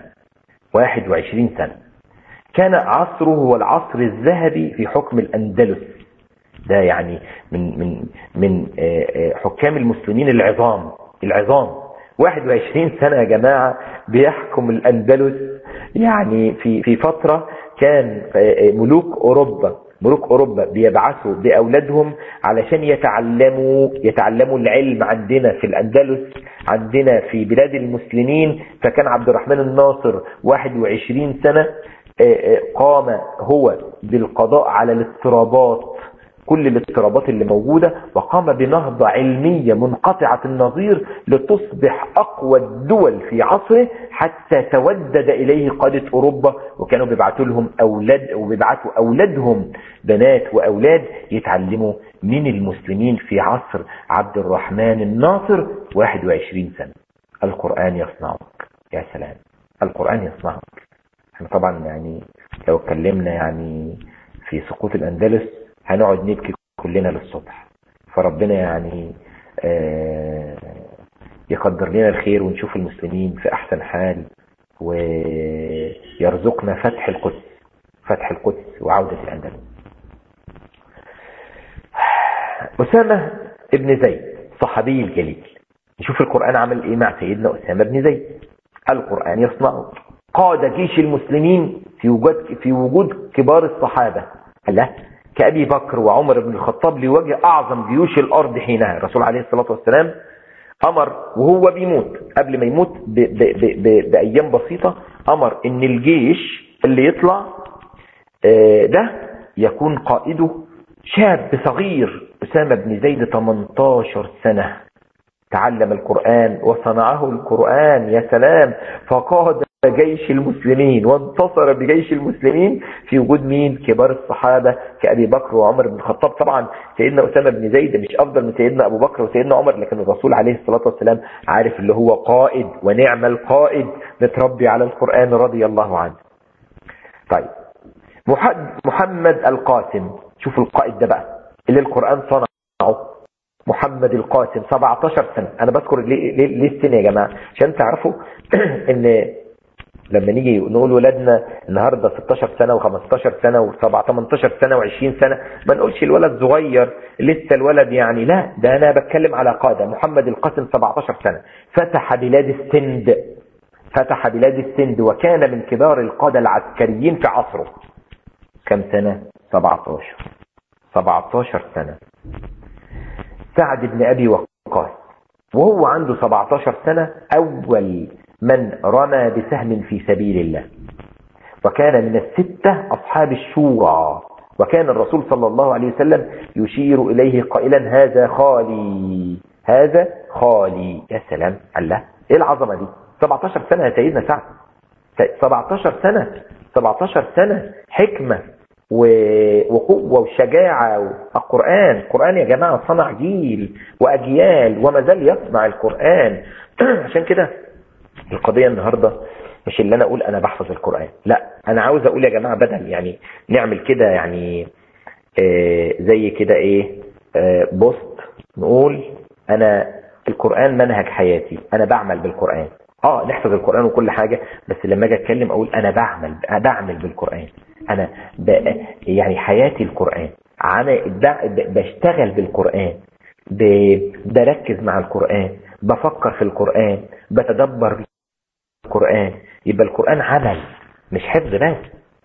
S4: 21 سنة كان عصره هو العصر الذهبي في حكم الأندلس ده يعني من من من حكام المسلمين العظام العظام 21 سنة يا جماعة بيحكم الأندلس يعني في في فترة كان ملوك أوروبا ملوك أوروبا بيبعثوا بأولادهم علشان يتعلموا يتعلموا العلم عندنا في الأندلس عندنا في بلاد المسلمين فكان عبد الرحمن الناصر 21 سنة قام هو بالقضاء على الاضطرابات كل الاضطرابات اللي موجودة وقام بنهضة علمية منقطعة النظير لتصبح أقوى الدول في عصره حتى تودد إليه قادة أوروبا وكانوا بيبعتوا لهم أولاد وبيبعتوا أولادهم بنات وأولاد يتعلموا من المسلمين في عصر عبد الرحمن الناصر 21 سنة القرآن يصنعك يا سلام القرآن يصنعك احنا طبعا يعني لو اتكلمنا يعني في سقوط الأندلس هنقعد نبكي كلنا للصبح فربنا يعني آه يقدر لنا الخير ونشوف المسلمين في أحسن حال ويرزقنا فتح القدس فتح القدس وعودة الأندلس أسامة ابن زيد صحابي الجليل نشوف القرآن عمل إيه مع سيدنا أسامة بن زيد القرآن يصنعه قاد جيش المسلمين في وجود في وجود كبار الصحابة لا كأبي بكر وعمر بن الخطاب ليواجه أعظم جيوش الأرض حينها الرسول عليه الصلاة والسلام أمر وهو بيموت قبل ما يموت ب ب ب ب بأيام بسيطة أمر إن الجيش اللي يطلع ده يكون قائده شاب صغير أسامة بن زيد 18 سنة تعلم القرآن وصنعه القرآن يا سلام فقاد جيش المسلمين وانتصر بجيش المسلمين في وجود مين كبار الصحابة كأبي بكر وعمر بن الخطاب طبعا سيدنا أسامة بن زيد مش أفضل من سيدنا أبو بكر وسيدنا عمر لكن الرسول عليه الصلاة والسلام عارف اللي هو قائد ونعم القائد متربي على القرآن رضي الله عنه طيب محمد القاسم شوف القائد ده بقى اللي القرآن صنعه محمد القاسم 17 سنة انا بذكر ليه, ليه, ليه السنة يا جماعة عشان تعرفوا ان لما نيجي نقول ولادنا النهاردة 16 سنة و15 سنة و18 سنة و20 سنة ما نقولش الولد صغير لسه الولد يعني لا ده انا بتكلم على قادة محمد القاسم 17 سنة فتح بلاد السند فتح بلاد السند وكان من كبار القادة العسكريين في عصره كم سنة 17 17 سنة سعد بن أبي وقاص وهو عنده 17 سنة أول من رمى بسهم في سبيل الله وكان من الستة أصحاب الشورى وكان الرسول صلى الله عليه وسلم يشير إليه قائلا هذا خالي هذا خالي يا سلام الله ايه العظمة دي 17 سنة يا سيدنا سعد 17 سنة 17 سنة حكمة وقوة وشجاعة القرآن القرآن يا جماعة صنع جيل وأجيال وما زال يصنع القرآن عشان كده القضية النهاردة مش اللي أنا أقول أنا بحفظ القرآن لا أنا عاوز أقول يا جماعة بدل يعني نعمل كده يعني آه زي كده إيه آه بوست نقول أنا القرآن منهج حياتي أنا بعمل بالقرآن اه نحفظ القرآن وكل حاجة بس لما اجي اتكلم اقول انا بعمل بعمل بالقرآن انا ب... يعني حياتي القرآن انا بشتغل بالقرآن ب... بركز مع القرآن بفكر في القرآن بتدبر القرآن يبقى القرآن عمل مش حفظ بس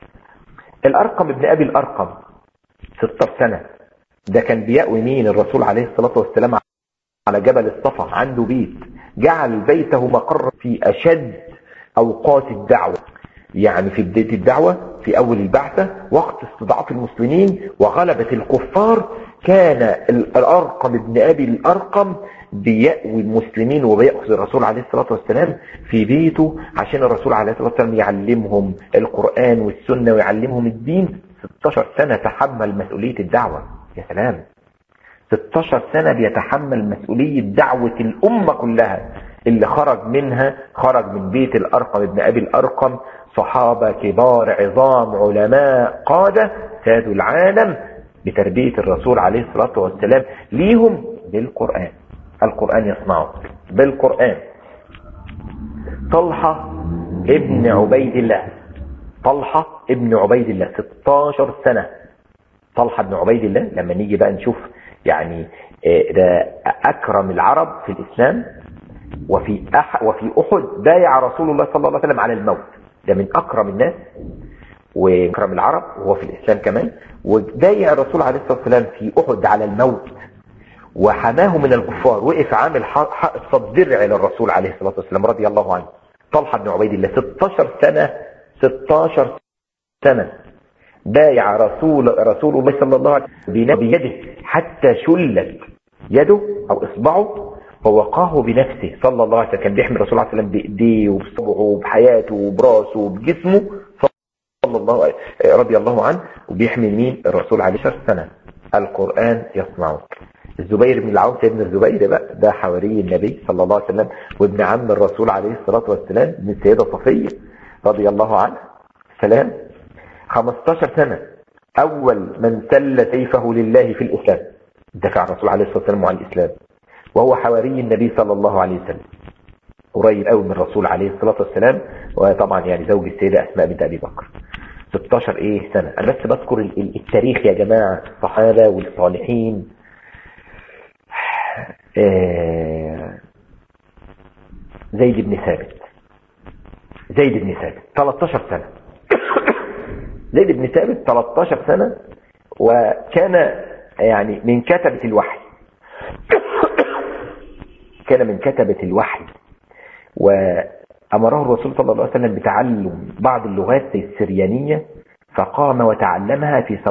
S4: الارقم ابن ابي الارقم 16 سنة ده كان بيأوي مين الرسول عليه الصلاة والسلام على جبل الصفا عنده بيت جعل بيته مقر في أشد أوقات الدعوة يعني في بداية الدعوة في أول البعثة وقت استضعاف المسلمين وغلبة الكفار كان الأرقم ابن أبي الأرقم بيأوي المسلمين وبيأخذ الرسول عليه الصلاة والسلام في بيته عشان الرسول عليه الصلاة والسلام يعلمهم القرآن والسنة ويعلمهم الدين 16 سنة تحمل مسؤولية الدعوة يا سلام 16 سنة بيتحمل مسؤولية دعوة الأمة كلها اللي خرج منها خرج من بيت الأرقم ابن أبي الأرقم صحابة كبار عظام علماء قادة سادوا العالم بتربية الرسول عليه الصلاة والسلام ليهم بالقرآن القرآن يصنعه بالقرآن طلحة ابن عبيد الله طلحة ابن عبيد الله 16 سنة طلحة ابن عبيد الله لما نيجي بقى نشوف يعني ده أكرم العرب في الإسلام وفي أح وفي أحد بايع رسول الله صلى الله عليه وسلم على الموت ده من أكرم الناس وأكرم العرب وهو في الإسلام كمان وبايع الرسول عليه الصلاة والسلام في أحد على الموت وحماه من الكفار وقف عامل حائط صد درع للرسول عليه الصلاة والسلام رضي الله عنه طلحة بن عبيد الله 16 سنة 16 سنة بايع رسول رسول الله صلى الله عليه وسلم بيده حتى شلت يده او اصبعه ووقاه بنفسه صلى الله عليه وسلم كان بيحمي الرسول عليه وسلم بايديه وبصبعه وبحياته وبراسه وبجسمه صلى الله عليه رضي الله عنه وبيحمي مين الرسول عليه الصلاه والسلام القران يصنعك الزبير بن العوام سيدنا الزبير بقى ده حواري النبي صلى الله عليه وسلم وابن عم الرسول عليه الصلاه والسلام من السيده صفيه رضي الله عنها سلام 15 سنه اول من سل سيفه لله في الاسلام دفع الرسول عليه الصلاه والسلام عن الاسلام وهو حواري النبي صلى الله عليه وسلم قريب قوي من الرسول عليه الصلاة والسلام وطبعا يعني زوج السيدة أسماء بنت أبي بكر 16 ايه سنة انا بس بذكر التاريخ يا جماعة الصحابة والصالحين زيد بن ثابت زيد بن ثابت 13 سنة زيد بن ثابت 13 سنة وكان يعني من كتبة الوحي كان من كتبة الوحي وأمره الرسول صلى الله عليه وسلم بتعلم بعض اللغات السريانية فقام وتعلمها في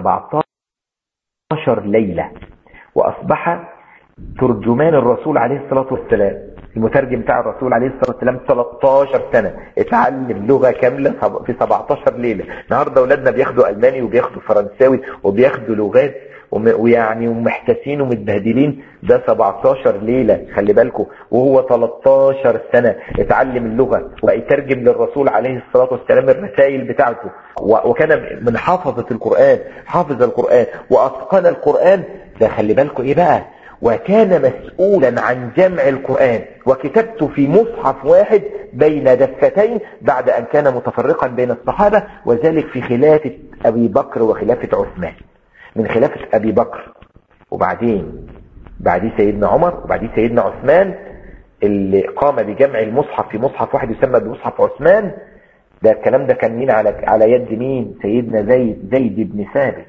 S4: 17 ليلة وأصبح ترجمان الرسول عليه الصلاة والسلام المترجم بتاع الرسول عليه الصلاة والسلام 13 سنة اتعلم لغة كاملة في 17 ليلة النهاردة أولادنا بياخدوا ألماني وبياخدوا فرنساوي وبياخدوا لغات ويعني ومحتسين ومتبهدلين ده 17 ليلة خلي بالكم وهو 13 سنة اتعلم اللغة وبقى يترجم للرسول عليه الصلاة والسلام الرسائل بتاعته وكان من حافظة القرآن حافظ القرآن وأتقن القرآن ده خلي بالكم ايه بقى وكان مسؤولا عن جمع القرآن وكتبته في مصحف واحد بين دفتين بعد أن كان متفرقا بين الصحابة وذلك في خلافة أبي بكر وخلافة عثمان من خلافة أبي بكر وبعدين بعديه سيدنا عمر وبعديه سيدنا عثمان اللي قام بجمع المصحف في مصحف واحد يسمى بمصحف عثمان ده الكلام ده كان مين على على يد مين سيدنا زيد زيد بن ثابت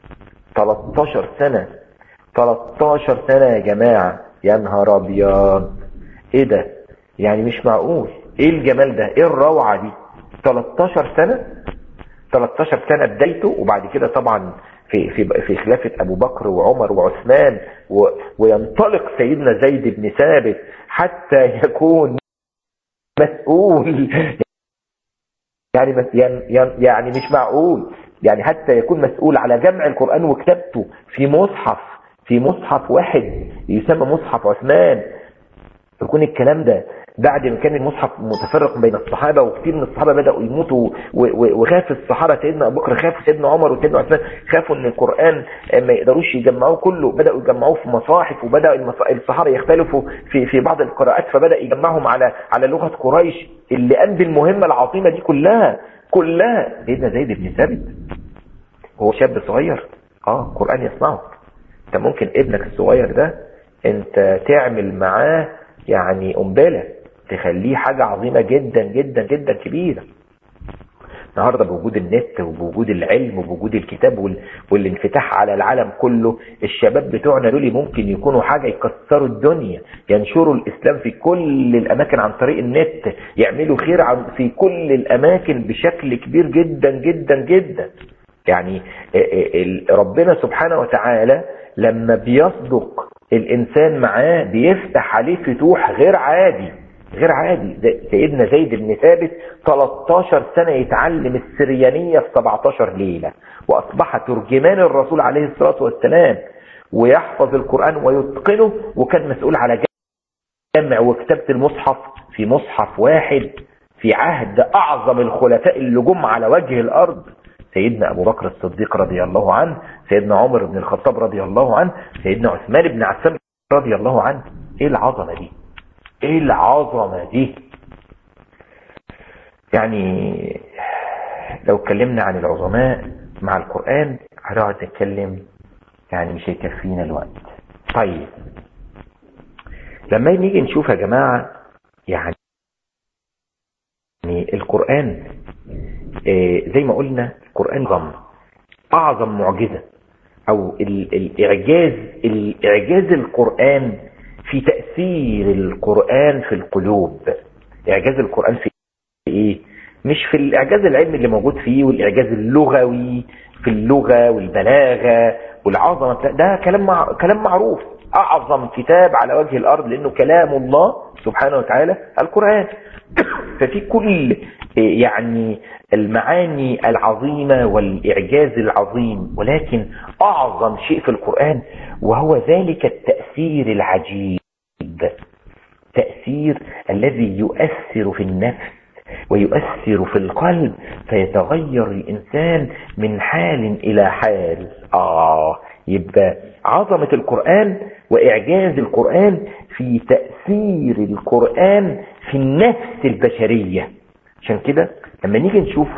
S4: 13 سنة 13 سنة يا جماعة يا نهار ابيض ايه ده يعني مش معقول ايه الجمال ده ايه الروعة دي 13 سنة 13 سنة بدايته وبعد كده طبعا في في في خلافة ابو بكر وعمر وعثمان و وينطلق سيدنا زيد بن ثابت حتى يكون مسؤول يعني يعني مش معقول يعني حتى يكون مسؤول على جمع القرآن وكتابته في مصحف في مصحف واحد يسمى مصحف عثمان يكون الكلام ده بعد ما كان المصحف متفرق بين الصحابة وكثير من الصحابة بدأوا يموتوا وخاف الصحابة سيدنا أبو بكر خاف سيدنا عمر وسيدنا عثمان خافوا ان القرآن ما يقدروش يجمعوه كله بدأوا يجمعوه في مصاحف وبدأ الصحابة يختلفوا في في بعض القراءات فبدأ يجمعهم على على لغة قريش اللي قام بالمهمة العظيمة دي كلها كلها سيدنا زيد بن ثابت هو شاب صغير اه قرآن يصنعه انت ممكن ابنك الصغير ده انت تعمل معاه يعني قنبله تخليه حاجة عظيمة جدا جدا جدا كبيرة النهاردة بوجود النت وبوجود العلم وبوجود الكتاب وال... والانفتاح على العالم كله الشباب بتوعنا دول ممكن يكونوا حاجة يكسروا الدنيا ينشروا الإسلام في كل الأماكن عن طريق النت يعملوا خير عن... في كل الأماكن بشكل كبير جدا جدا جدا يعني ربنا سبحانه وتعالى لما بيصدق الإنسان معاه بيفتح عليه فتوح غير عادي غير عادي سيدنا زيد بن ثابت 13 سنة يتعلم السريانية في 17 ليلة وأصبح ترجمان الرسول عليه الصلاة والسلام ويحفظ القرآن ويتقنه وكان مسؤول على جمع وكتابة المصحف في مصحف واحد في عهد أعظم الخلفاء اللي جم على وجه الأرض سيدنا أبو بكر الصديق رضي الله عنه سيدنا عمر بن الخطاب رضي الله عنه سيدنا عثمان بن عفان رضي الله عنه ايه العظمة دي ايه العظمة دي يعني لو اتكلمنا عن العظماء مع القرآن هنقعد نتكلم يعني مش هيكفينا الوقت طيب لما نيجي نشوف يا جماعة يعني القرآن إيه زي ما قلنا القرآن ضم أعظم معجزة أو الإعجاز الإعجاز القرآن في تأثير القرآن في القلوب إعجاز القرآن في إيه مش في الإعجاز العلمي اللي موجود فيه والإعجاز اللغوي في اللغة والبلاغة والعظمة لا، ده كلام مع... كلام معروف اعظم كتاب على وجه الارض لانه كلام الله سبحانه وتعالى القرآن ففي كل يعني المعاني العظيمة والإعجاز العظيم ولكن أعظم شيء في القرآن وهو ذلك التأثير العجيب تأثير الذي يؤثر في النفس ويؤثر في القلب فيتغير الإنسان من حال إلى حال آه يبقى عظمة القرآن وإعجاز القرآن في تأثير القرآن في النفس البشرية عشان كده لما نيجي نشوف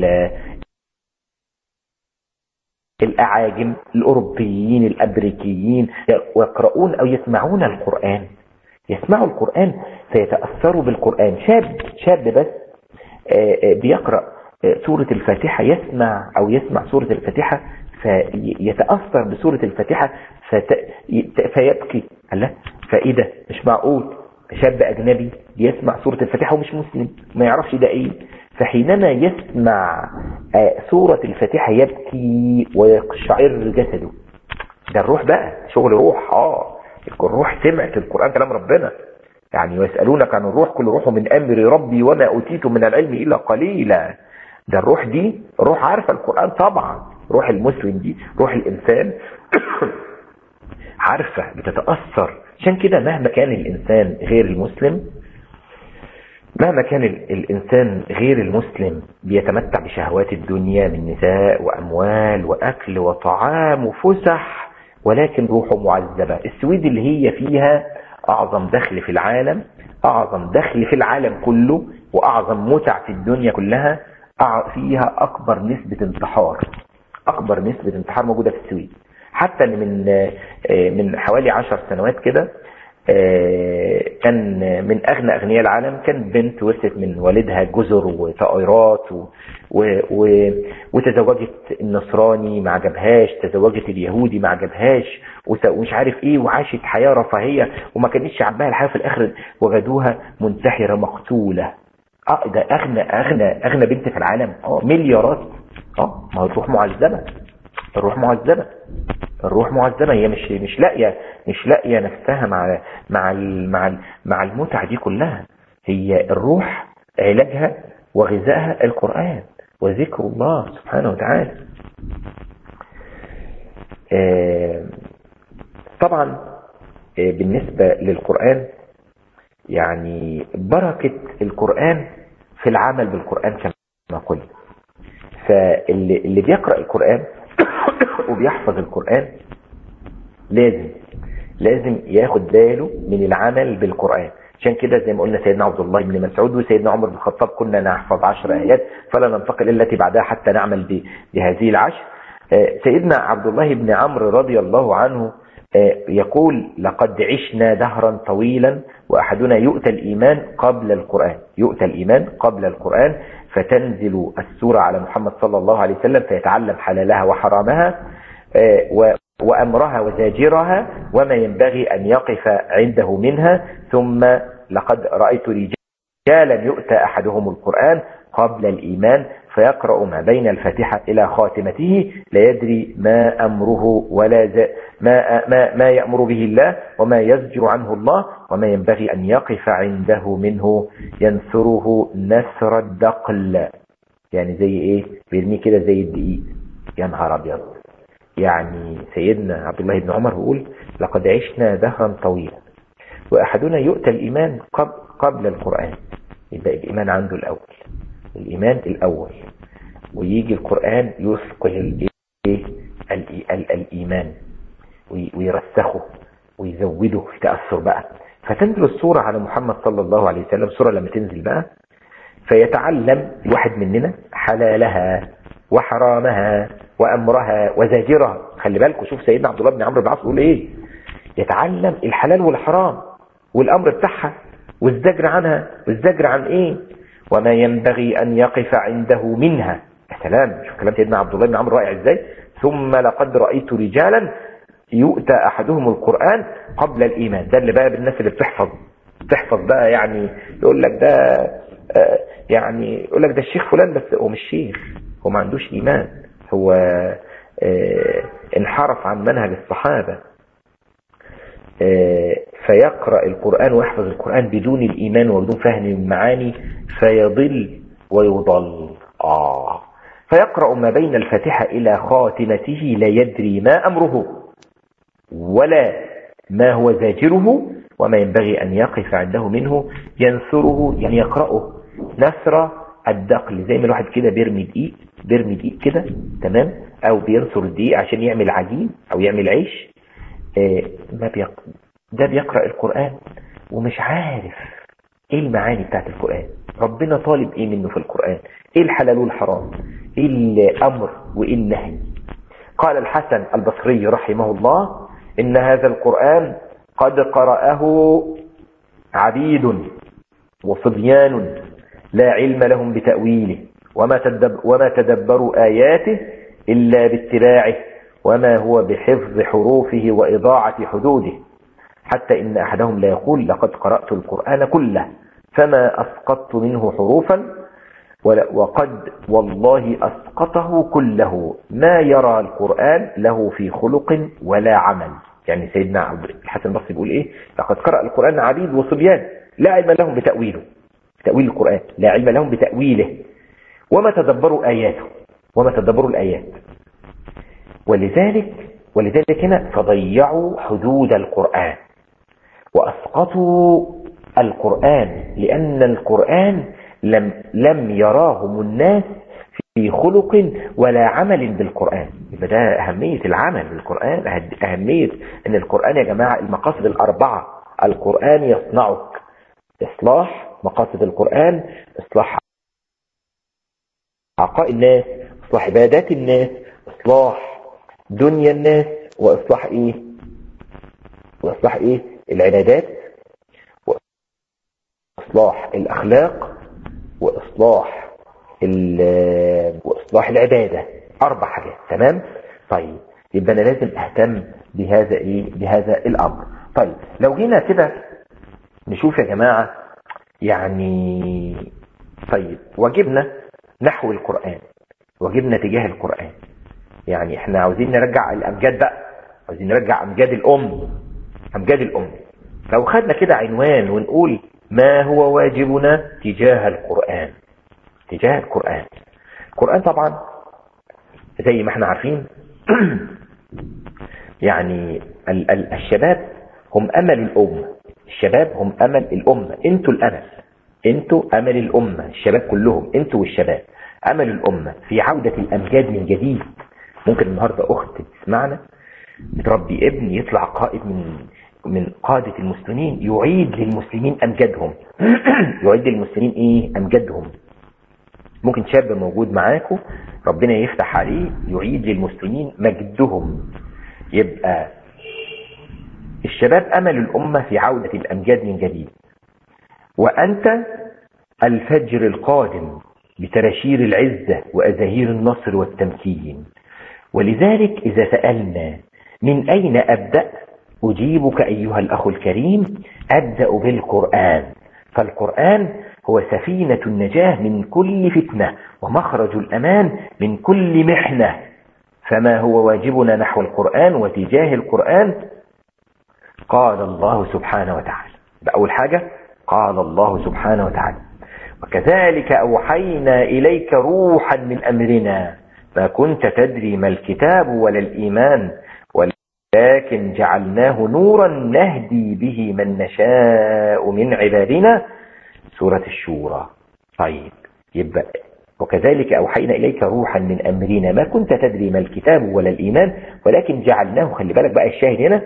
S4: الأعاجم الأوروبيين الأمريكيين يقرؤون أو يسمعون القرآن يسمعوا القرآن فيتأثروا بالقرآن شاب شاب بس بيقرأ سورة الفاتحة يسمع أو يسمع سورة الفاتحة فيتأثر بسورة الفاتحة فت... فيبكي الله فإيه ده مش معقول شاب أجنبي يسمع سورة الفاتحة ومش مسلم ما يعرفش ده إيه فحينما يسمع سورة الفاتحة يبكي ويقشعر جسده ده الروح بقى شغل روح اه الروح سمعت القرآن كلام ربنا يعني ويسألونك عن الروح كل روح من أمر ربي وما أوتيت من العلم إلا قليلا ده الروح دي روح عارفة القرآن طبعا روح المسلم دي روح الإنسان عارفة بتتأثر عشان كده مهما كان الإنسان غير المسلم مهما كان الإنسان غير المسلم بيتمتع بشهوات الدنيا من نساء وأموال وأكل وطعام وفسح ولكن روحه معذبة السويد اللي هي فيها أعظم دخل في العالم أعظم دخل في العالم كله وأعظم متع في الدنيا كلها فيها أكبر نسبة انتحار أكبر نسبة انتحار موجودة في السويد حتى من من حوالي عشر سنوات كده كان من أغنى أغنياء العالم كان بنت ورثت من والدها جزر وطائرات و... و... و... وتزوجت النصراني ما عجبهاش تزوجت اليهودي ما عجبهاش ومش عارف ايه وعاشت حياة رفاهية وما كانتش عجبها الحياة في الآخر وجدوها منتحرة مقتولة اه ده أغنى أغنى أغنى بنت في العالم اه مليارات اه ما الروح معذبة الروح معذبة الروح معذبة هي مش مش لاقية مش لاقية نفسها مع مع مع مع المتع دي كلها هي الروح علاجها وغذائها القرآن وذكر الله سبحانه وتعالى طبعا بالنسبة للقرآن يعني بركة القرآن في العمل بالقرآن كما قلت فاللي اللي بيقرأ القرآن وبيحفظ القرآن لازم لازم ياخد باله من العمل بالقرآن عشان كده زي ما قلنا سيدنا عبد الله بن مسعود وسيدنا عمر بن الخطاب كنا نحفظ عشر آيات فلا ننتقل التي بعدها حتى نعمل بهذه العشر سيدنا عبد الله بن عمرو رضي الله عنه يقول لقد عشنا دهرا طويلا وأحدنا يؤتى الإيمان قبل القرآن يؤتى الإيمان قبل القرآن فتنزل السورة على محمد صلى الله عليه وسلم فيتعلم حلالها وحرامها وأمرها وزاجرها وما ينبغي أن يقف عنده منها ثم لقد رأيت رجالا يؤتى أحدهم القرآن قبل الإيمان فيقرأ ما بين الفاتحة إلى خاتمته لا يدري ما أمره ولا ز... ما, ما, ما يأمر به الله وما يزجر عنه الله وما ينبغي أن يقف عنده منه ينثره نثر الدقل يعني زي إيه بيرميه كده زي الدقيق يا نهار أبيض يعني سيدنا عبد الله بن عمر يقول لقد عشنا دهرا طويلا وأحدنا يؤتى الإيمان قبل, قبل القرآن يبقى الإيمان عنده الأول الإيمان الأول ويجي القرآن يثقل الإيمان ويرسخه ويزوده في تأثر بقى فتنزل الصورة على محمد صلى الله عليه وسلم صورة لما تنزل بقى فيتعلم الواحد مننا حلالها وحرامها وأمرها وزاجرها خلي بالكم شوف سيدنا عبد الله بن عمرو بن العاص يقول ايه يتعلم الحلال والحرام والأمر بتاعها والزجر عنها والزجر عن ايه وما ينبغي أن يقف عنده منها يا سلام شوف كلام سيدنا عبد الله بن عمرو رائع ازاي ثم لقد رأيت رجالا يؤتى أحدهم القرآن قبل الإيمان ده اللي بقى بالناس اللي بتحفظ بتحفظ بقى يعني يقول لك ده يعني يقول لك ده الشيخ فلان بس هو مش شيخ هو ما عندوش إيمان هو آه، انحرف عن منهج الصحابة آه، فيقرأ القرآن ويحفظ القرآن بدون الإيمان وبدون فهم المعاني فيضل ويضل آه فيقرأ ما بين الفاتحة إلى خاتمته لا يدري ما أمره ولا ما هو زاجره وما ينبغي أن يقف عنده منه ينثره يعني يقرأه نثر الدقل زي ما الواحد كده بيرمي دقيق بيرمي دقيق كده تمام أو بينثر الدقيق عشان يعمل عجين أو يعمل عيش آه، ما بيق... ده بيقرأ القرآن ومش عارف ايه المعاني بتاعت القرآن ربنا طالب ايه منه في القرآن ايه الحلال والحرام ايه الامر وايه النهي قال الحسن البصري رحمه الله ان هذا القرآن قد قرأه عبيد وصبيان لا علم لهم بتأويله وما, تدب وما تدبروا آياته إلا باتباعه وما هو بحفظ حروفه وإضاعة حدوده حتى إن أحدهم لا يقول لقد قرأت القرآن كله فما أسقطت منه حروفا ولا- وقد والله أسقطه كله ما يرى القرآن له في خلق ولا عمل يعني سيدنا عبد الحسن البصري بيقول إيه لقد قرأ القرآن عبيد وصبيان لا علم لهم بتأويله تأويل القرآن لا علم لهم بتأويله وما تدبروا آياته وما تدبروا الآيات ولذلك ولذلك هنا فضيعوا حدود القرآن وأسقطوا القرآن لأن القرآن لم, لم يراهم الناس في خلق ولا عمل بالقرآن يبقى ده أهمية العمل بالقرآن أهد- أهمية أن القرآن يا جماعة المقاصد الأربعة القرآن يصنعك إصلاح مقاصد القرآن إصلاح عقائد الناس إصلاح عبادات الناس إصلاح دنيا الناس وإصلاح إيه وإصلاح إيه العبادات وإصلاح الأخلاق وإصلاح ال- وإصلاح العبادة أربع حاجات تمام طيب يبقى أنا لازم أهتم بهذا إيه بهذا الأمر طيب لو جينا كده نشوف يا جماعة يعني طيب واجبنا نحو القرآن واجبنا تجاه القرآن يعني احنا عاوزين نرجع الأمجاد بقى عاوزين نرجع أمجاد الأم أمجاد الأم لو خدنا كده عنوان ونقول ما هو واجبنا تجاه القرآن تجاه القرآن القرآن طبعا زي ما احنا عارفين يعني ال ال الشباب هم أمل الأمة الشباب هم أمل الأمة انتوا الأمل انتوا أمل الأمة الشباب كلهم انتوا والشباب أمل الأمة في عودة الأمجاد من جديد ممكن النهاردة أخت تسمعنا بتربي ابن يطلع قائد من من قادة المسلمين يعيد للمسلمين أمجادهم يعيد للمسلمين إيه أمجادهم ممكن شاب موجود معاكم ربنا يفتح عليه يعيد للمسلمين مجدهم يبقى الشباب أمل الأمة في عودة الأمجاد من جديد وأنت الفجر القادم بتراشير العزة وأزاهير النصر والتمكين ولذلك إذا سألنا من أين أبدأ أجيبك أيها الأخ الكريم أبدأ بالقرآن فالقرآن هو سفينة النجاة من كل فتنة ومخرج الأمان من كل محنة فما هو واجبنا نحو القرآن وتجاه القرآن قال الله سبحانه وتعالى ده أول حاجة قال الله سبحانه وتعالى وكذلك أوحينا إليك روحا من أمرنا ما كنت تدري ما الكتاب ولا الإيمان ولكن جعلناه نورا نهدي به من نشاء من عبادنا سورة الشورى طيب يبقى وكذلك أوحينا إليك روحا من أمرنا ما كنت تدري ما الكتاب ولا الإيمان ولكن جعلناه خلي بالك بقى الشاهد هنا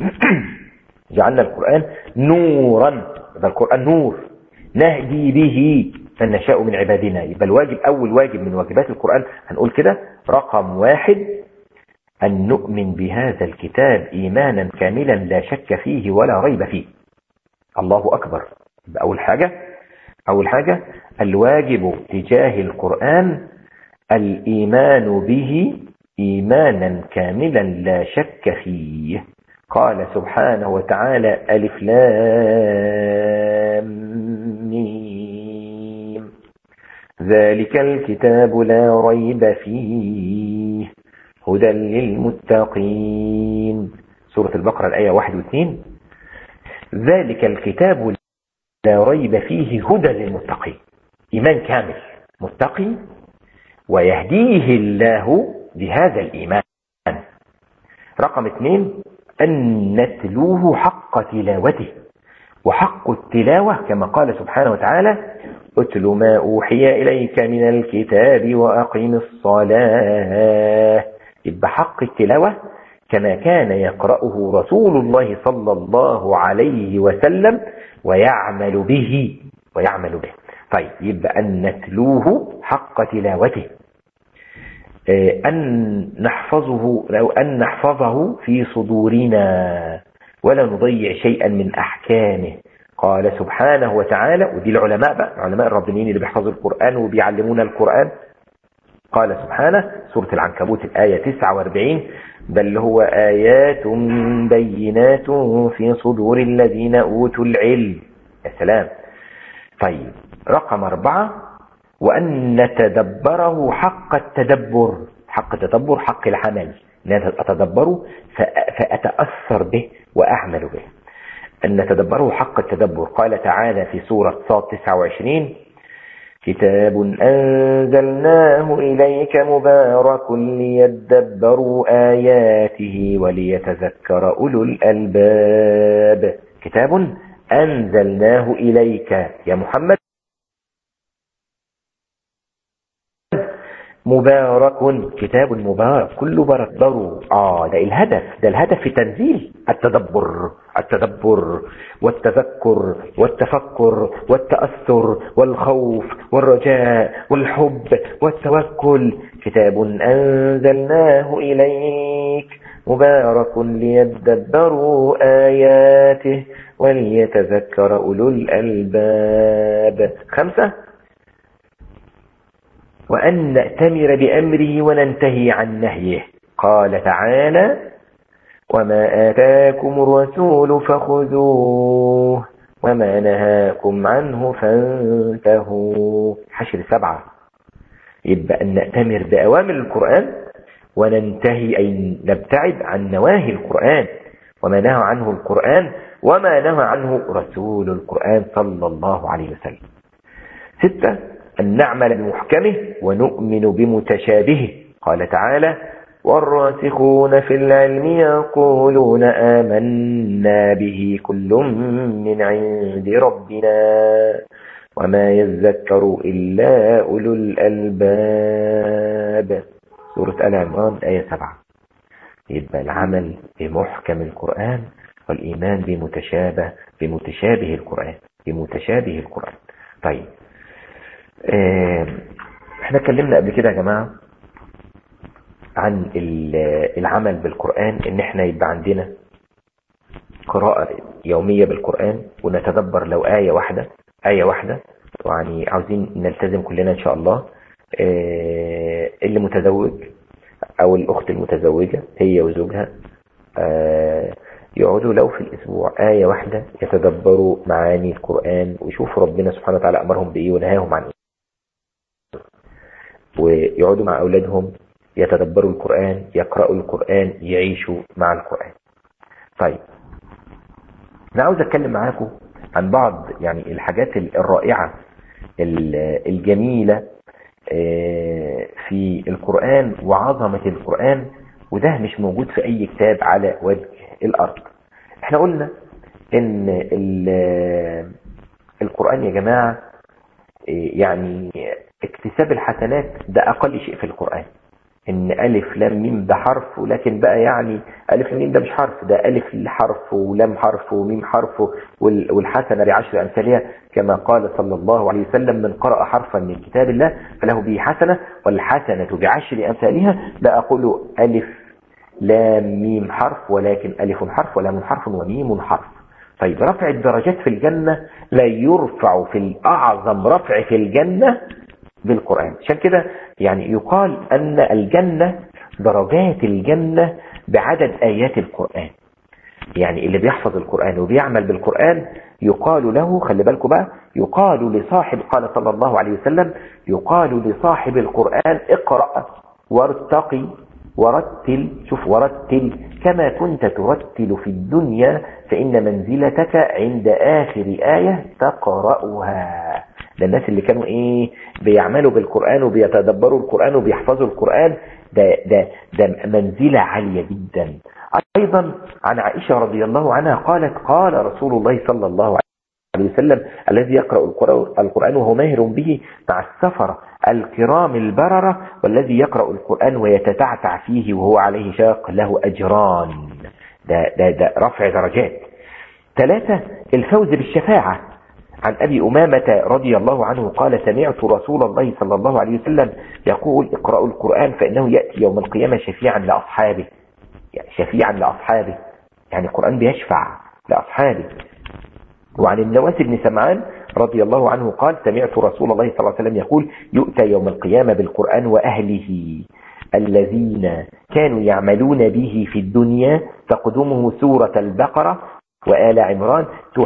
S4: جعلنا القرآن نورا يبقى القرآن نور نهدي به من نشاء من عبادنا يبقى الواجب أول واجب من واجبات القرآن هنقول كده رقم واحد أن نؤمن بهذا الكتاب إيمانا كاملا لا شك فيه ولا ريب فيه الله أكبر يبقى أول حاجة أول حاجة الواجب تجاه القرآن الإيمان به إيمانا كاملا لا شك فيه قال سبحانه وتعالى ألف لام ميم ذلك الكتاب لا ريب فيه هدى للمتقين سورة البقرة الآية 1 و 2 ذلك الكتاب لا ريب فيه هدى للمتقين إيمان كامل متقي ويهديه الله بهذا الإيمان رقم اثنين أن نتلوه حق تلاوته وحق التلاوة كما قال سبحانه وتعالى اتل ما أوحي إليك من الكتاب وأقم الصلاة يبقى حق التلاوة كما كان يقرأه رسول الله صلى الله عليه وسلم ويعمل به ويعمل به طيب يبقى أن نتلوه حق تلاوته أن نحفظه أو أن نحفظه في صدورنا ولا نضيع شيئا من أحكامه قال سبحانه وتعالى ودي العلماء بقى العلماء الربانيين اللي بيحفظوا القرآن وبيعلمونا القرآن قال سبحانه سورة العنكبوت الآية 49 بل هو آيات بينات في صدور الذين أوتوا العلم يا سلام طيب رقم أربعة وأن نتدبره حق التدبر حق التدبر حق العمل أن أتدبره فأتأثر به وأعمل به أن نتدبره حق التدبر قال تعالى في سورة صاد 29 كتاب أنزلناه إليك مبارك ليدبروا آياته وليتذكر أولو الألباب كتاب أنزلناه إليك يا محمد مبارك كتاب مبارك كله بارك ضروا اه ده الهدف ده الهدف في تنزيل التدبر التدبر والتذكر والتفكر والتأثر والخوف والرجاء والحب والتوكل كتاب أنزلناه إليك مبارك ليدبروا آياته وليتذكر أولو الألباب خمسة وأن نأتمر بأمره وننتهي عن نهيه قال تعالى وما آتاكم الرسول فخذوه وما نهاكم عنه فانتهوا حشر سبعة يبقى أن نأتمر بأوامر القرآن وننتهي أي نبتعد عن نواهي القرآن وما نهى عنه القرآن وما نهى عنه رسول القرآن صلى الله عليه وسلم ستة أن نعمل بمحكمه ونؤمن بمتشابهه قال تعالى والراسخون في العلم يقولون آمنا به كل من عند ربنا وما يذكر إلا أولو الألباب سورة آل عمران آية 7 يبقى العمل بمحكم القرآن والإيمان بمتشابه بمتشابه القرآن بمتشابه القرآن طيب احنا اتكلمنا قبل كده يا جماعة عن العمل بالقرآن ان احنا يبقى عندنا قراءة يومية بالقرآن ونتدبر لو آية واحدة آية واحدة يعني عاوزين نلتزم كلنا ان شاء الله اه اللي متزوج او الاخت المتزوجة هي وزوجها اه يقعدوا لو في الاسبوع آية واحدة يتدبروا معاني القرآن ويشوفوا ربنا سبحانه وتعالى امرهم بايه ونهاهم عن ايه ويقعدوا مع أولادهم يتدبروا القرآن يقرأوا القرآن يعيشوا مع القرآن طيب أنا عاوز أتكلم معاكم عن بعض يعني الحاجات الرائعة الجميلة في القرآن وعظمة القرآن وده مش موجود في أي كتاب على وجه الأرض احنا قلنا ان القرآن يا جماعة يعني اكتساب الحسنات ده اقل شيء في القرآن ان الف لام ميم ده حرف ولكن بقى يعني الف لام ميم ده مش حرف ده الف حرف ولام حرف وميم حرف والحسنة بعشر امثالها كما قال صلى الله عليه وسلم من قرأ حرفا من كتاب الله فله به حسنة والحسنة بعشر امثالها لا اقول الف لام ميم حرف ولكن الف حرف ولام حرف وميم حرف طيب رفع الدرجات في الجنة لا يرفع في الأعظم رفع في الجنة بالقرآن عشان كده يعني يقال أن الجنة درجات الجنة بعدد آيات القرآن يعني اللي بيحفظ القرآن وبيعمل بالقرآن يقال له خلي بالكم بقى يقال لصاحب قال صلى الله عليه وسلم يقال لصاحب القرآن اقرأ وارتقي ورتل شوف ورتل كما كنت ترتل في الدنيا فإن منزلتك عند آخر آية تقرأها ده الناس اللي كانوا ايه بيعملوا بالقرآن وبيتدبروا القرآن وبيحفظوا القرآن ده, ده, ده منزلة عالية جدا ايضا عن عائشة رضي الله عنها قالت قال رسول الله صلى الله عليه وسلم الذي يقرأ القرآن وهو ماهر به مع السفر الكرام البررة والذي يقرأ القرآن ويتتعتع فيه وهو عليه شاق له أجران ده, ده, ده رفع درجات ثلاثة الفوز بالشفاعة عن أبي أمامة رضي الله عنه قال سمعت رسول الله صلى الله عليه وسلم يقول اقرأوا القرآن فإنه يأتي يوم القيامة شفيعا لأصحابه يعني شفيعا لأصحابه يعني القرآن بيشفع لأصحابه وعن النواس بن سمعان رضي الله عنه قال سمعت رسول الله صلى الله عليه وسلم يقول يؤتى يوم القيامة بالقرآن وأهله الذين كانوا يعملون به في الدنيا تقدمه سورة البقرة وآل عمران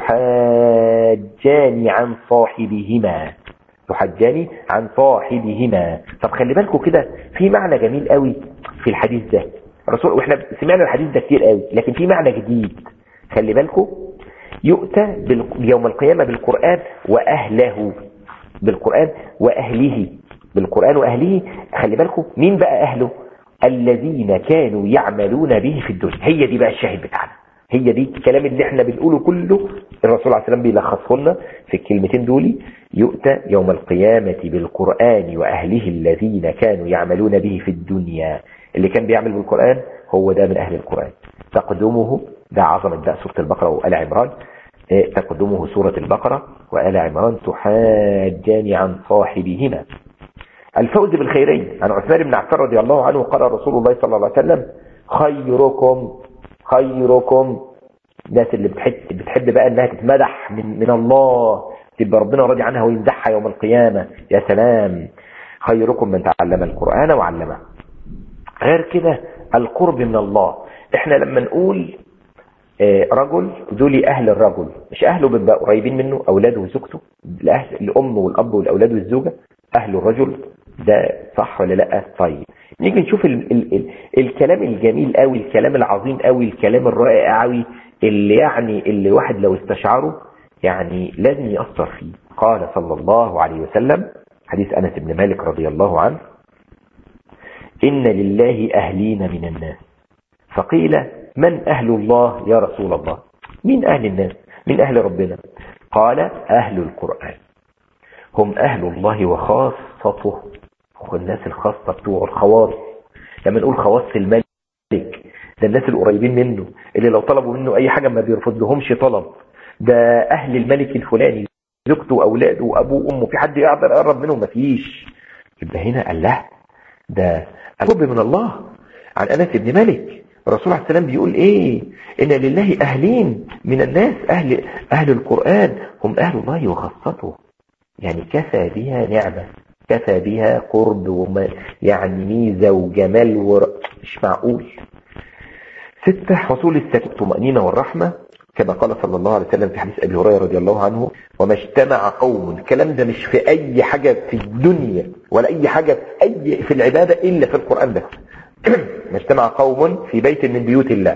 S4: تحاجان عن صاحبهما تحجاني عن صاحبهما طب خلي بالكم كده في معنى جميل قوي في الحديث ده الرسول واحنا سمعنا الحديث ده كتير قوي لكن في معنى جديد خلي بالكم يؤتى يوم القيامة بالقرآن وأهله بالقرآن وأهله بالقرآن وأهله خلي بالكم مين بقى أهله الذين كانوا يعملون به في الدنيا هي دي بقى الشاهد بتاعنا هي دي الكلام اللي احنا بنقوله كله الرسول عليه السلام بيلخصه لنا في الكلمتين دول يؤتى يوم القيامة بالقرآن وأهله الذين كانوا يعملون به في الدنيا اللي كان بيعمل بالقرآن هو ده من أهل القرآن تقدمه ده عظمة ده سورة البقرة وآل عمران تقدمه سورة البقرة وآل عمران تحاجان عن صاحبهما الفوز بالخيرين عن عثمان بن عفان رضي الله عنه قال رسول الله صلى الله عليه وسلم خيركم خيركم الناس اللي بتحب, بتحب بقى انها تتمدح من, من الله تبقى ربنا راضي عنها ويمدحها يوم القيامة يا سلام خيركم من تعلم القرآن وعلمه غير كده القرب من الله احنا لما نقول رجل دول اهل الرجل مش اهله بيبقى قريبين منه اولاده وزوجته الاهل الام والاب والاولاد والزوجه اهل الرجل ده صح ولا لا طيب نيجي نشوف ال ال ال الكلام الجميل قوي الكلام العظيم قوي الكلام الرائع قوي اللي يعني اللي واحد لو استشعره يعني لازم يأثر فيه قال صلى الله عليه وسلم حديث أنس بن مالك رضي الله عنه إن لله أهلين من الناس فقيل من أهل الله يا رسول الله من أهل الناس من أهل ربنا قال أهل القرآن هم أهل الله وخاصته الناس الخاصة بتوع الخواص لما نقول خواص الملك ده الناس القريبين منه اللي لو طلبوا منه أي حاجة ما بيرفض لهمش طلب ده أهل الملك الفلاني زوجته وأولاده وأبوه وأمه في حد يقدر يقرب منه مفيش يبقى هنا قال له ده الحب من الله عن أنس بن مالك الرسول عليه السلام بيقول ايه ان لله اهلين من الناس اهل اهل القرآن هم اهل الله وخاصته يعني كفى بها نعمة كفى بها قرب وما يعني ميزة وجمال ور... مش معقول ستة حصول الطمأنينة والرحمة كما قال صلى الله عليه وسلم في حديث أبي هريرة رضي الله عنه وما اجتمع قوم الكلام ده مش في أي حاجة في الدنيا ولا أي حاجة في, أي في العبادة إلا في القرآن بس ما اجتمع قوم في بيت من بيوت الله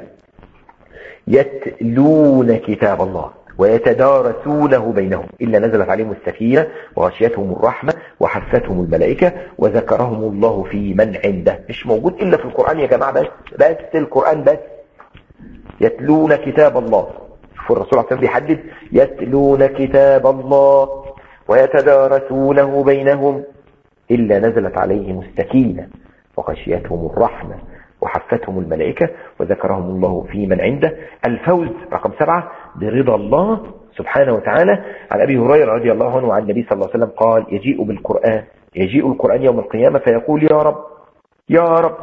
S4: يتلون كتاب الله ويتدارسونه بينهم إلا نزلت عليهم السكينة وغشيتهم الرحمة وحفتهم الملائكة وذكرهم الله في من عنده مش موجود إلا في القرآن يا جماعة بس بس القرآن بس يتلون كتاب الله شوف الرسول عليه بيحدد يتلون كتاب الله ويتدارسونه بينهم إلا نزلت عليهم السكينة وغشيتهم الرحمة وحفتهم الملائكة وذكرهم الله في من عنده الفوز رقم سبعة برضا الله سبحانه وتعالى عن أبي هريرة رضي الله عنه وعن النبي صلى الله عليه وسلم قال يجيء بالقرآن يجيء القرآن يوم القيامة فيقول يا رب يا رب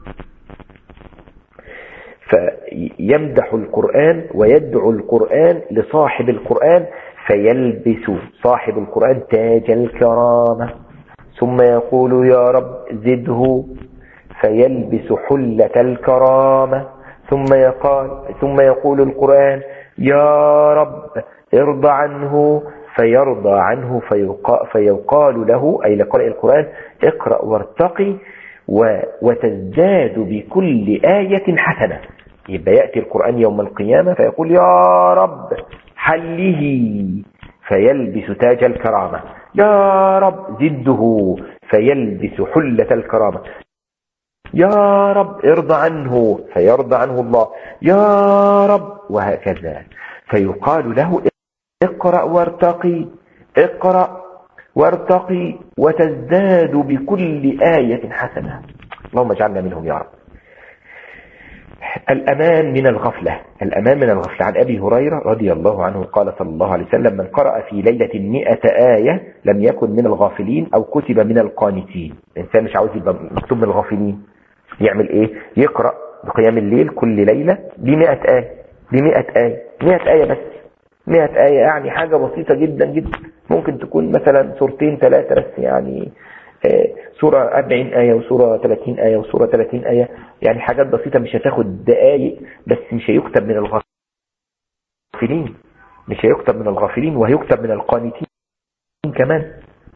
S4: فيمدح القرآن ويدعو القرآن لصاحب القرآن فيلبس صاحب القرآن تاج الكرامة ثم يقول يا رب زده فيلبس حلة الكرامة ثم يقال ثم يقول القرآن يا رب ارضى عنه فيرضى عنه فيقال, فيقال له أي لقارئ القرآن اقرأ وارتقي و... وتزداد بكل آية حسنة يبقى يأتي القرآن يوم القيامة فيقول يا رب حله فيلبس تاج الكرامة يا رب زده فيلبس حلة الكرامة يا رب ارضى عنه فيرضى عنه الله يا رب وهكذا فيقال له اقرأ وارتقي اقرأ وارتقي وتزداد بكل آية حسنة اللهم اجعلنا منهم يا رب الأمان من الغفلة الأمان من الغفلة عن أبي هريرة رضي الله عنه قال صلى الله عليه وسلم من قرأ في ليلة مئة آية لم يكن من الغافلين أو كتب من القانتين الإنسان مش عاوز يبقى مكتوب من الغافلين يعمل إيه يقرأ بقيام الليل كل ليلة بمئة آية بمئة آية مئة آية بس مئة آية يعني حاجة بسيطة جدا جدا ممكن تكون مثلا سورتين ثلاثة بس يعني سورة 40 آية وسورة 30 آية وسورة 30 آية يعني حاجات بسيطة مش هتاخد دقايق بس مش هيكتب من الغافلين مش هيكتب من الغافلين وهيكتب من القانتين كمان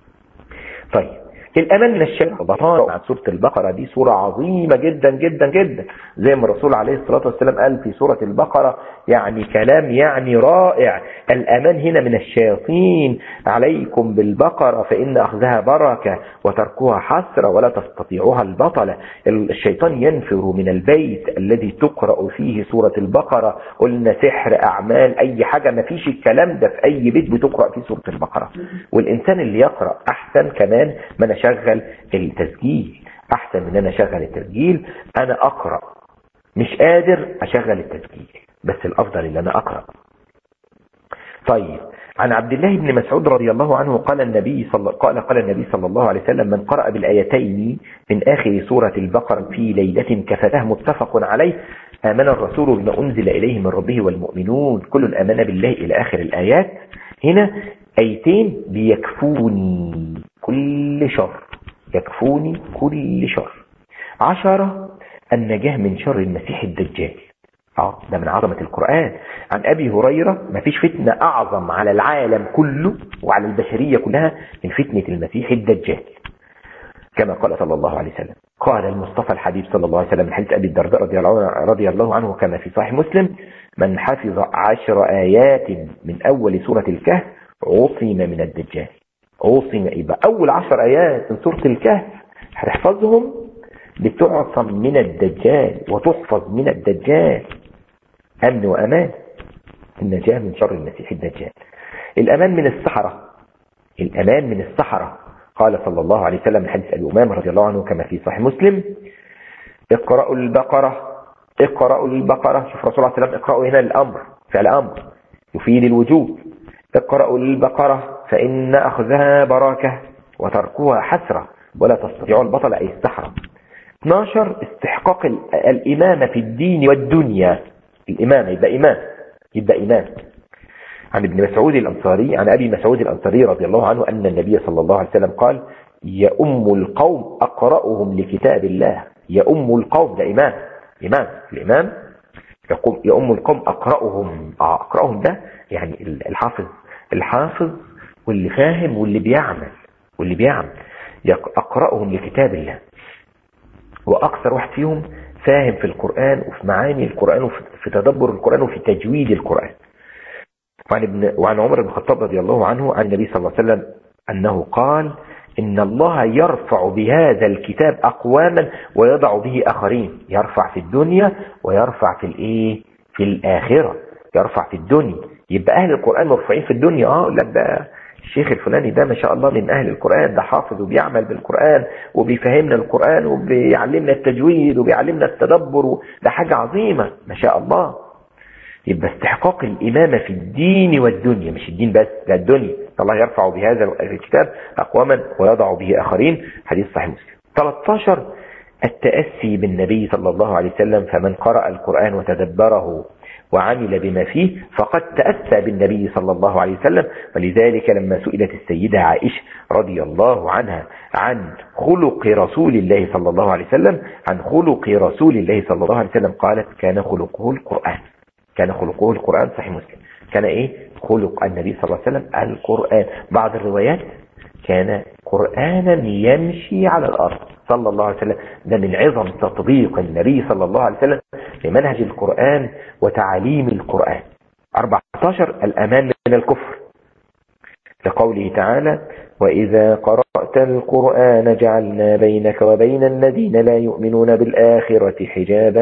S4: طيب الأمان من الشرك بطارة عن سورة البقرة دي سورة عظيمة جدا جدا جدا زي ما الرسول عليه الصلاة والسلام قال في سورة البقرة يعني كلام يعني رائع الأمان هنا من الشياطين عليكم بالبقرة فإن أخذها بركة وتركها حسرة ولا تستطيعها البطلة الشيطان ينفر من البيت الذي تقرأ فيه سورة البقرة قلنا سحر أعمال أي حاجة ما فيش الكلام ده في أي بيت بتقرأ فيه سورة البقرة والإنسان اللي يقرأ أحسن كمان من اشغل التسجيل احسن من انا اشغل التسجيل انا اقرأ مش قادر اشغل التسجيل بس الافضل ان انا اقرأ طيب عن عبد الله بن مسعود رضي الله عنه قال النبي صلى قال قال النبي صلى الله عليه وسلم من قرأ بالآيتين من آخر سورة البقرة في ليلة كفتاه متفق عليه آمن الرسول بما أنزل إليه من ربه والمؤمنون كل آمن بالله إلى آخر الآيات هنا أيتين بيكفوني كل شر يكفوني كل شر عشرة النجاة من شر المسيح الدجال اه ده من عظمة القرآن عن أبي هريرة ما فيش فتنة أعظم على العالم كله وعلى البشرية كلها من فتنة المسيح الدجال كما قال صلى الله عليه وسلم قال المصطفى الحبيب صلى الله عليه وسلم من حديث أبي الدرداء رضي الله, رضي الله عنه كما في صحيح مسلم من حفظ عشر آيات من أول سورة الكهف عصم من الدجال عصم يبقى أول عشر آيات من سورة الكهف هتحفظهم بتعصم من الدجال وتحفظ من الدجال أمن وأمان النجاة من شر المسيح الدجال الأمان من السحرة الأمان من السحرة قال صلى الله عليه وسلم من حديث أبي أمام رضي الله عنه كما في صحيح مسلم اقرأوا البقرة اقرأوا البقرة شوف رسول الله عليه وسلم اقرأوا هنا الأمر فعل أمر يفيد الوجوب اقرأوا البقرة فإن أخذها بركة وتركها حسرة ولا تستطيع البطل أي السحرة 12 استحقاق الإمامة في الدين والدنيا الإمامة يبقى إمام يبقى إمام عن ابن مسعود الأنصاري عن أبي مسعود الأنصاري رضي الله عنه أن النبي صلى الله عليه وسلم قال يأم القوم أقرأهم لكتاب الله يأم القوم ده إمام إمام الإمام يقوم يأم القوم أقرأهم أقرأهم ده يعني الحافظ الحافظ واللي فاهم واللي بيعمل واللي بيعمل أقرأهم لكتاب الله وأكثر واحد فيهم فاهم في القرآن وفي معاني القرآن وفي تدبر القرآن وفي تجويد القرآن وعن, ابن وعن عمر بن الخطاب رضي الله عنه عن النبي صلى الله عليه وسلم أنه قال إن الله يرفع بهذا الكتاب أقواما ويضع به آخرين يرفع في الدنيا ويرفع في الإيه في الآخرة يرفع في الدنيا يبقى أهل القرآن مرفوعين في الدنيا اه لا ده الشيخ الفلاني ده ما شاء الله من أهل القرآن ده حافظ وبيعمل بالقرآن وبيفهمنا القرآن وبيعلمنا التجويد وبيعلمنا التدبر ده حاجة عظيمة ما شاء الله يبقى استحقاق الإمامة في الدين والدنيا مش الدين بس ده الدنيا الله يرفع بهذا الكتاب أقواما ويضع به آخرين حديث صحيح مسلم 13 التأسي بالنبي صلى الله عليه وسلم فمن قرأ القرآن وتدبره وعمل بما فيه فقد تأسى بالنبي صلى الله عليه وسلم ولذلك لما سئلت السيدة عائشة رضي الله عنها عن خلق رسول الله صلى الله عليه وسلم عن خلق رسول الله صلى الله عليه وسلم قالت كان خلقه القرآن كان خلقه القرآن صحيح مسلم كان ايه خلق النبي صلى الله عليه وسلم القرآن بعض الروايات كان قرآنا يمشي على الأرض صلى الله عليه وسلم ده من عظم تطبيق النبي صلى الله عليه وسلم لمنهج القرآن وتعاليم القرآن 14 الأمان من الكفر لقوله تعالى وإذا قرأت القرآن جعلنا بينك وبين الذين لا يؤمنون بالآخرة حجابا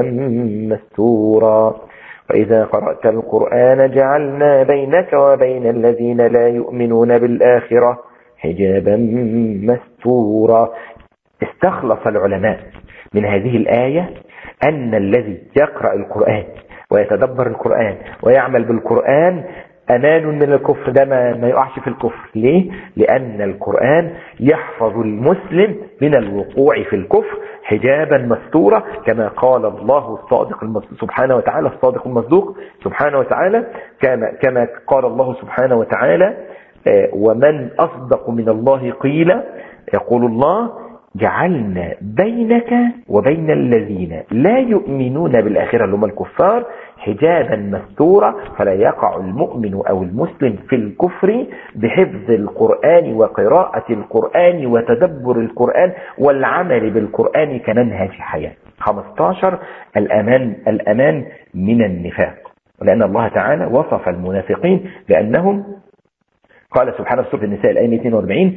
S4: مستورا وإذا قرأت القرآن جعلنا بينك وبين الذين لا يؤمنون بالآخرة حجابا مستورا استخلص العلماء من هذه الآية أن الذي يقرأ القرآن ويتدبر القرآن ويعمل بالقرآن أمان من الكفر ده ما, ما يقعش في الكفر ليه؟ لأن القرآن يحفظ المسلم من الوقوع في الكفر حجابا مستورة كما قال الله الصادق المصدوق سبحانه وتعالى الصادق المصدوق سبحانه وتعالى كما, كما قال الله سبحانه وتعالى ومن أصدق من الله قيل يقول الله جعلنا بينك وبين الذين لا يؤمنون بالآخرة اللي هم الكفار حجابا مستورا فلا يقع المؤمن أو المسلم في الكفر بحفظ القرآن وقراءة القرآن وتدبر القرآن والعمل بالقرآن كمنهج حياة 15 الأمان, الأمان من النفاق لأن الله تعالى وصف المنافقين بأنهم قال سبحانه في سورة النساء الآية 42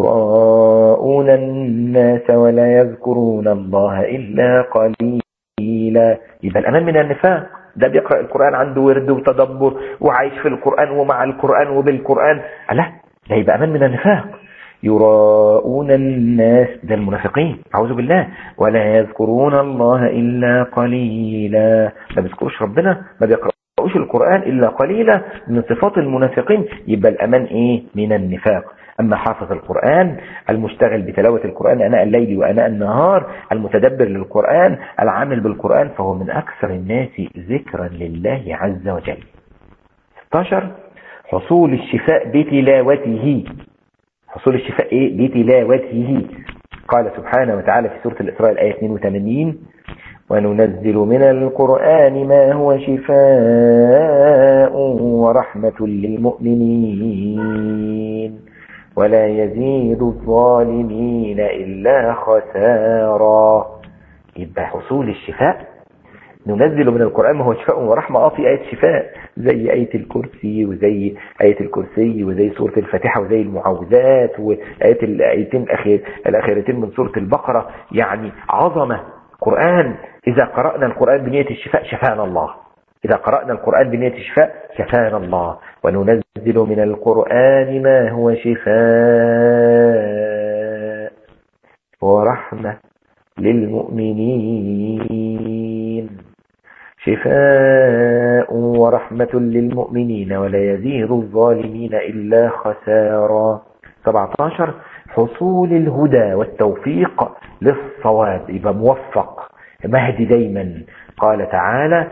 S4: يراءون الناس ولا يذكرون الله إلا قليلا يبقى الأمان من النفاق ده بيقرأ القرآن عنده ورد وتدبر وعايش في القرآن ومع القرآن وبالقرآن لا ده يبقى أمان من النفاق يراءون الناس ده المنافقين أعوذ بالله ولا يذكرون الله إلا قليلا ما بيذكروش ربنا ما بيقرأ يقرأوش القرآن إلا قليلا من صفات المنافقين يبقى الأمان إيه من النفاق أما حافظ القرآن المشتغل بتلاوة القرآن أناء الليل وأناء النهار المتدبر للقرآن العامل بالقرآن فهو من أكثر الناس ذكرا لله عز وجل 16 حصول الشفاء بتلاوته حصول الشفاء إيه بتلاوته قال سبحانه وتعالى في سورة الإسراء الآية 82 وننزل من القرآن ما هو شفاء ورحمة للمؤمنين ولا يزيد الظالمين إلا خسارا يبقى حصول الشفاء ننزل من القرآن ما هو شفاء ورحمة اه في آية شفاء زي آية الكرسي وزي آية الكرسي وزي سورة الفاتحة وزي المعوذات وآية الآيتين الأخير الأخيرتين من سورة البقرة يعني عظمة قرآن إذا قرأنا القرآن بنية الشفاء شفانا الله إذا قرأنا القرآن بنية الشفاء شفانا الله وننزل من القرآن ما هو شفاء ورحمة للمؤمنين شفاء ورحمة للمؤمنين ولا يزيد الظالمين إلا خسارا 17 حصول الهدى والتوفيق للصواب يبقى موفق مهدي دايما قال تعالى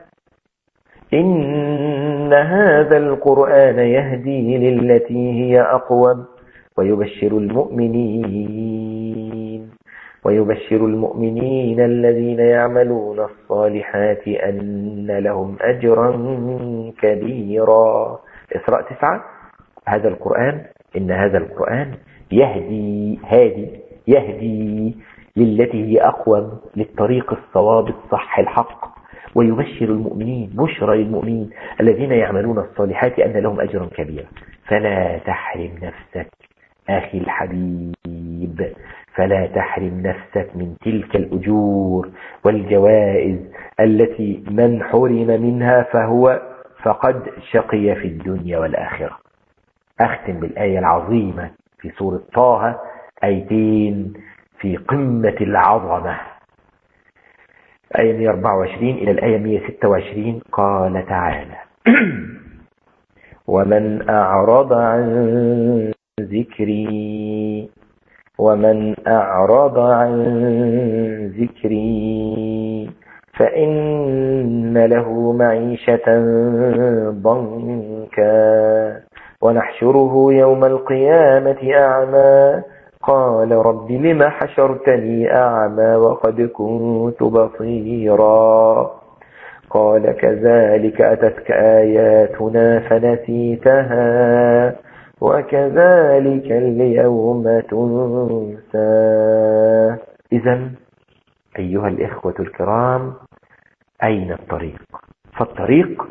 S4: إن هذا القرآن يهدي للتي هي أقوم ويبشر المؤمنين ويبشر المؤمنين الذين يعملون الصالحات أن لهم أجرا كبيرا إسراء تسعة هذا القرآن إن هذا القرآن يهدي هادي يهدي للتي هي أقوم للطريق الصواب الصح الحق ويبشر المؤمنين بشرى للمؤمنين الذين يعملون الصالحات أن لهم أجرا كبيرا فلا تحرم نفسك أخي الحبيب فلا تحرم نفسك من تلك الأجور والجوائز التي من حرم منها فهو فقد شقي في الدنيا والآخرة أختم بالآية العظيمة في سورة طه آيتين في قمة العظمة آية 124 إلى الآية 126 قال تعالى ومن أعرض عن ذكري ومن أعرض عن ذكري فإن له معيشة ضنكا ونحشره يوم القيامة أعمى قال رب لم حشرتني أعمى وقد كنت بصيرا قال كذلك أتتك آياتنا فنسيتها وكذلك اليوم تنسى إذا أيها الإخوة الكرام أين الطريق فالطريق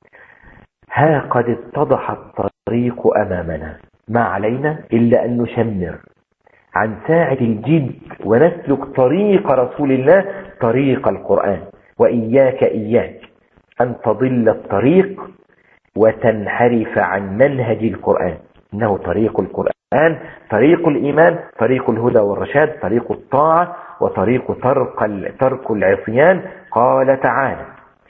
S4: ها قد اتضح الطريق أمامنا ما علينا إلا أن نشمر عن ساعة الجد ونسلك طريق رسول الله طريق القرآن وإياك إياك أن تضل الطريق وتنحرف عن منهج القرآن إنه طريق القرآن طريق الإيمان طريق الهدى والرشاد طريق الطاعة وطريق ترك ترك العصيان قال تعالى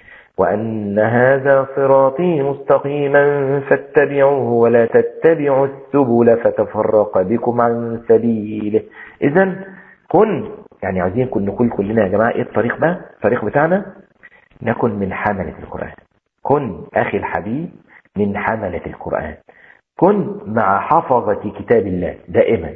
S4: وأن هذا صراطي مستقيما فاتبعوه ولا تتبعوا السبل فتفرق بكم عن سبيله إذا كن يعني عايزين كن نقول كلنا يا جماعة إيه الطريق بقى الطريق بتاعنا نكن من حملة القرآن كن أخي الحبيب من حملة القرآن كن مع حفظة كتاب الله دائما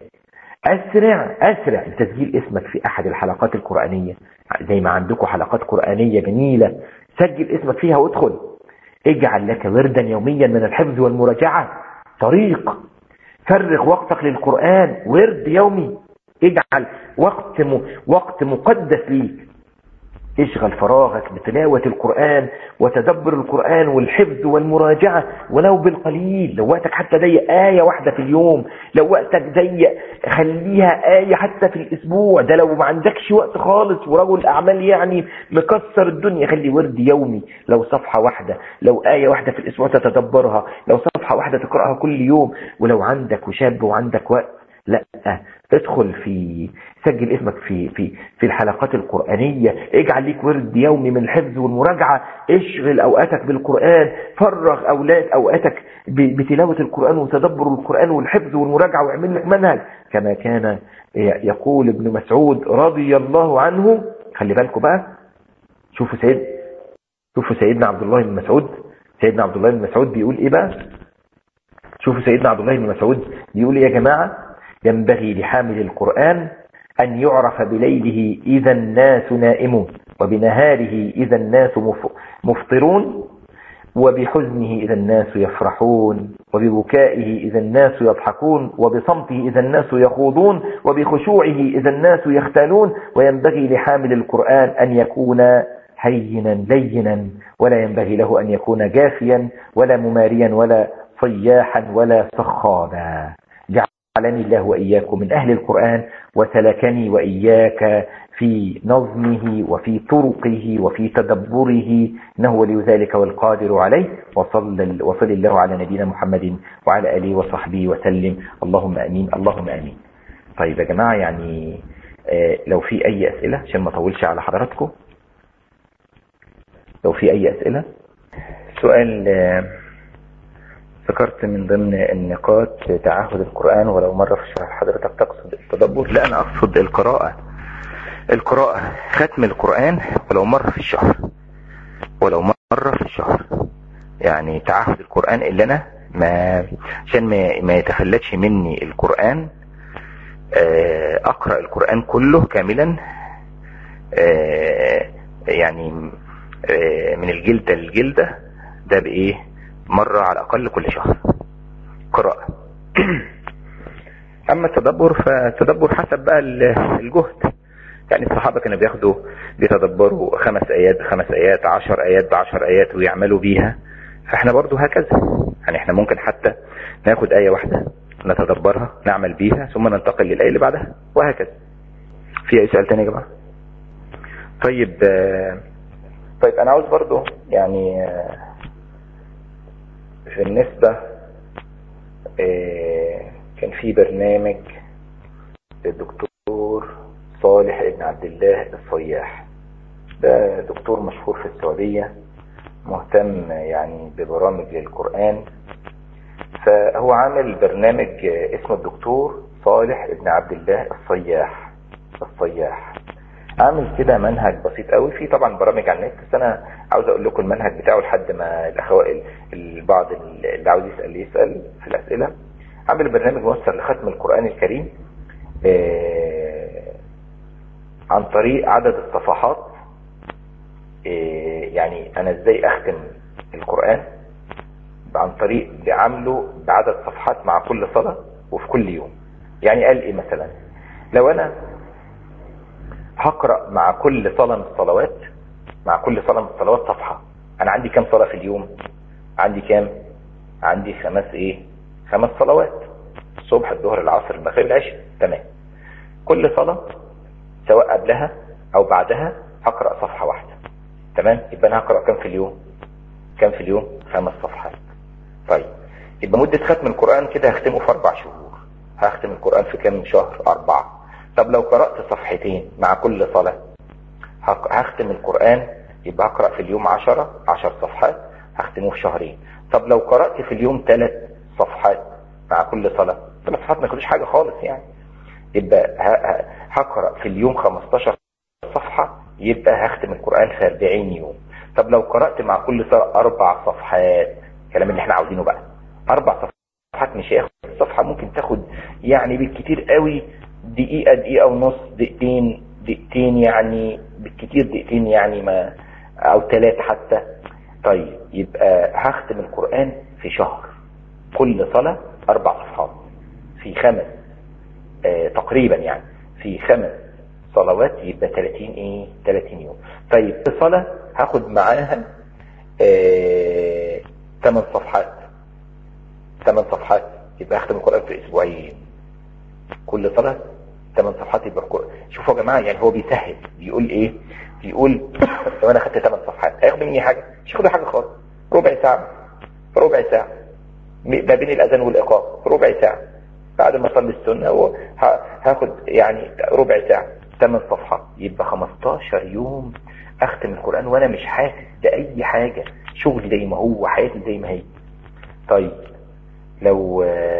S4: أسرع أسرع لتسجيل اسمك في أحد الحلقات القرآنية زي ما عندكم حلقات قرآنية جميلة سجل اسمك فيها وادخل اجعل لك وردا يوميا من الحفظ والمراجعة طريق فرغ وقتك للقرآن ورد يومي اجعل وقت م... وقت مقدس ليك اشغل فراغك بتلاوة القرآن وتدبر القرآن والحفظ والمراجعة ولو بالقليل لو وقتك حتى ضيق آية واحدة في اليوم لو وقتك ضيق خليها آية حتى في الأسبوع ده لو ما عندكش وقت خالص ورجل أعمال يعني مكسر الدنيا خلي ورد يومي لو صفحة واحدة لو آية واحدة في الأسبوع تتدبرها لو صفحة واحدة تقرأها كل يوم ولو عندك وشاب وعندك وقت لا ادخل في سجل اسمك في في في الحلقات القرآنية اجعل ليك ورد يومي من الحفظ والمراجعة اشغل اوقاتك بالقرآن فرغ اولاد اوقاتك بتلاوة القرآن وتدبر القرآن والحفظ والمراجعة واعمل لك منهج كما كان يقول ابن مسعود رضي الله عنه خلي بالكم بقى شوفوا سيد شوفوا سيدنا عبد الله بن مسعود سيدنا عبد الله بن مسعود بيقول ايه بقى شوفوا سيدنا عبد الله بن مسعود بيقول ايه يا جماعة ينبغي لحامل القرآن أن يعرف بليله إذا الناس نائمون وبنهاره إذا الناس مفطرون وبحزنه إذا الناس يفرحون وببكائه إذا الناس يضحكون وبصمته إذا الناس يخوضون وبخشوعه إذا الناس يختالون وينبغي لحامل القرآن أن يكون هينا لينا ولا ينبغي له أن يكون جافيا ولا مماريا ولا صياحا ولا سخابا جعلني الله وإياكم من أهل القرآن وسلكني وإياك في نظمه وفي طرقه وفي تدبره إنه ولي ذلك والقادر عليه وصل, وصل الله على نبينا محمد وعلى آله وصحبه وسلم اللهم أمين اللهم أمين طيب يا جماعة يعني آه لو في أي أسئلة عشان ما أطولش على حضراتكم لو في أي أسئلة سؤال آه ذكرت من ضمن النقاط تعهد القرآن ولو مرة في الشهر حضرتك تقصد التدبر لا أنا أقصد القراءة القراءة ختم القرآن ولو مرة في الشهر ولو مرة في الشهر يعني تعهد القرآن اللي أنا ما عشان ما, ما يتخلتش مني القرآن أقرأ القرآن كله كاملا يعني من الجلدة للجلدة ده بإيه مرة على الأقل كل شهر قراءة أما التدبر فالتدبر حسب بقى الجهد يعني الصحابة كانوا بياخدوا بيتدبروا خمس آيات بخمس آيات عشر آيات بعشر آيات ويعملوا بيها فاحنا برضو هكذا يعني احنا ممكن حتى ناخد آية واحدة نتدبرها نعمل بيها ثم ننتقل للآية اللي بعدها وهكذا في أي سؤال تاني يا جماعة طيب طيب أنا عاوز برضو يعني بالنسبة كان في برنامج للدكتور صالح ابن عبد الله الصياح ده دكتور مشهور في السعودية مهتم يعني ببرامج للقرآن فهو عامل برنامج اسمه الدكتور صالح ابن عبد الله الصياح الصياح عامل كده منهج بسيط قوي في طبعا برامج على النت بس انا عاوز اقول لكم المنهج بتاعه لحد ما الاخوات البعض اللي عاوز يسال يسال في الاسئله عامل برنامج موسر لختم القران الكريم عن طريق عدد الصفحات يعني انا ازاي اختم القرآن عن طريق بعمله بعدد صفحات مع كل صلاة وفي كل يوم يعني قال ايه مثلا لو انا هقرأ مع كل صلاة من الصلوات مع كل صلاة من الصلوات صفحة انا عندي كام صلاة في اليوم عندي كام عندي خمس ايه خمس صلوات الصبح الظهر العصر المغرب العشاء تمام كل صلاة سواء قبلها او بعدها هقرأ صفحة واحدة تمام يبقى انا هقرأ كام في اليوم كام في اليوم خمس صفحات طيب يبقى مدة ختم القرآن كده هختمه في اربع شهور هختم القرآن في كام شهر اربعة طب لو قرأت صفحتين مع كل صلاة هختم القرآن يبقى هقرأ في اليوم عشرة عشر صفحات هختمه في شهرين طب لو قرأت في اليوم ثلاث صفحات مع كل صلاة ثلاث صفحات ما يكونش حاجة خالص يعني يبقى هقرأ في اليوم 15 صفحة يبقى هختم القرآن في 40 يوم طب لو قرأت مع كل صلاة أربع صفحات الكلام اللي احنا عاوزينه بقى أربع صفحات مش هياخد الصفحة ممكن تاخد يعني بالكتير قوي دقيقة دقيقة ونص دقيقتين دقيقتين يعني بالكتير دقيقتين يعني ما أو ثلاثة حتى طيب يبقى هختم القرآن في شهر كل صلاة أربع صفحات في خمس آه تقريبا يعني في خمس صلوات يبقى 30 ايه 30 يوم طيب في صلاة هاخد معاها آه 8 صفحات 8 صفحات يبقى اختم القرآن في اسبوعين كل صلاة 8 صفحات يبقى القرآن شوفوا يا جماعة يعني هو بيسهل بيقول ايه بيقول لو انا خدت 8 صفحات هياخد مني حاجة مش هاخد حاجة خالص ربع ساعة ربع ساعة ما بين الاذان والاقامة ربع ساعة بعد ما اصلي السنة هاخد يعني ربع ساعة 8 صفحات يبقى 15 يوم اختم القرآن وانا مش حاسس بأي حاجة شغلي زي ما هو حياتي زي ما هي طيب لو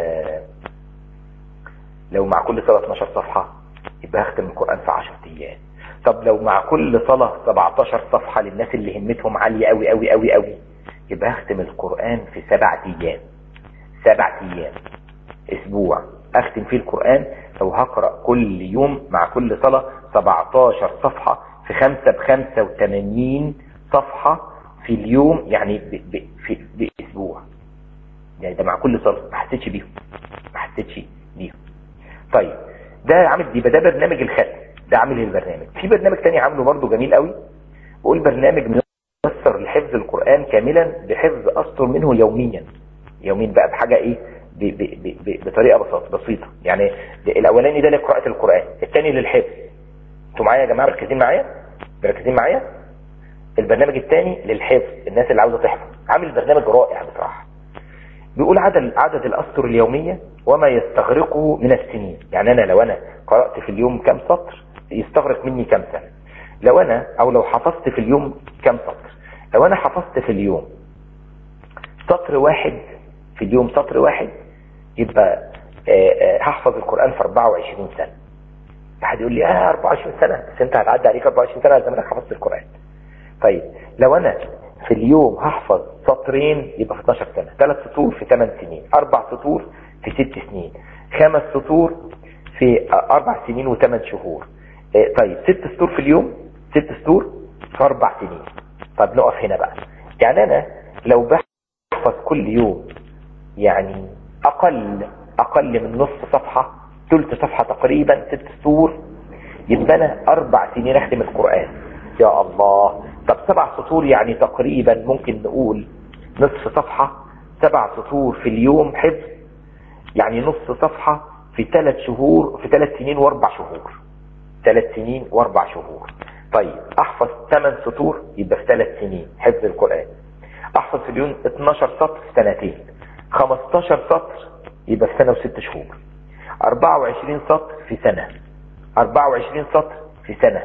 S4: لو مع كل صلاة 12 صفحة يبقى هختم القرآن في 10 ايام طب لو مع كل صلاة 17 صفحة للناس اللي همتهم عالية قوي قوي قوي قوي يبقى هختم القرآن في سبع ايام سبع ايام اسبوع اختم فيه القرآن لو هقرأ كل يوم مع كل صلاة 17 صفحة في 5 ب 85 صفحة في اليوم يعني ب ب في باسبوع يعني ده مع كل صلاة ما حسيتش بيهم ما حسيتش بيهم طيب ده عامل دي ده برنامج الختم ده عامل البرنامج في برنامج تاني عامله برضه جميل قوي بقول برنامج ميسر لحفظ القرآن كاملا بحفظ أسطر منه يوميا يومين بقى بحاجة ايه ب ب ب بطريقة بسيطة بسيطة يعني الاولاني ده لقراءة القرآن الثاني للحفظ انتوا معايا يا جماعة مركزين معايا مركزين معايا البرنامج الثاني للحفظ الناس اللي عاوزة تحفظ عامل برنامج رائع بصراحة بيقول عدد عدد الاسطر اليومية وما يستغرقه من السنين يعني انا لو انا قرأت في اليوم كم سطر يستغرق مني كم سنة لو انا او لو حفظت في اليوم كم سطر لو انا حفظت في اليوم سطر واحد في اليوم سطر واحد يبقى هحفظ القرآن في 24 سنة واحد يقول لي اه 24 سنة بس انت هتعدي عليك 24 سنة زمانك حفظت القرآن طيب لو انا في اليوم هحفظ سطرين يبقى في 12 سنة ثلاث سطور في 8 سنين اربع سطور في 6 سنين خمس سطور في اربع سنين وثمان شهور اه طيب ست سطور في اليوم ست سطور في اربع سنين طب نقف هنا بقى يعني انا لو بحفظ كل يوم يعني اقل اقل من نص صفحة ثلث صفحة تقريبا ست سطور يبقى انا اربع سنين اختم القرآن يا الله طب سبع سطور يعني تقريبا ممكن نقول نصف صفحة سبع سطور في اليوم حفظ يعني نص صفحة في ثلاث شهور في ثلاث سنين واربع شهور ثلاث سنين واربع شهور طيب احفظ ثمان سطور يبقى في ثلاث سنين حفظ القرآن احفظ في اليوم 12 سطر في سنتين 15 سطر يبقى في سنة وست شهور 24 سطر في سنة 24 سطر في سنة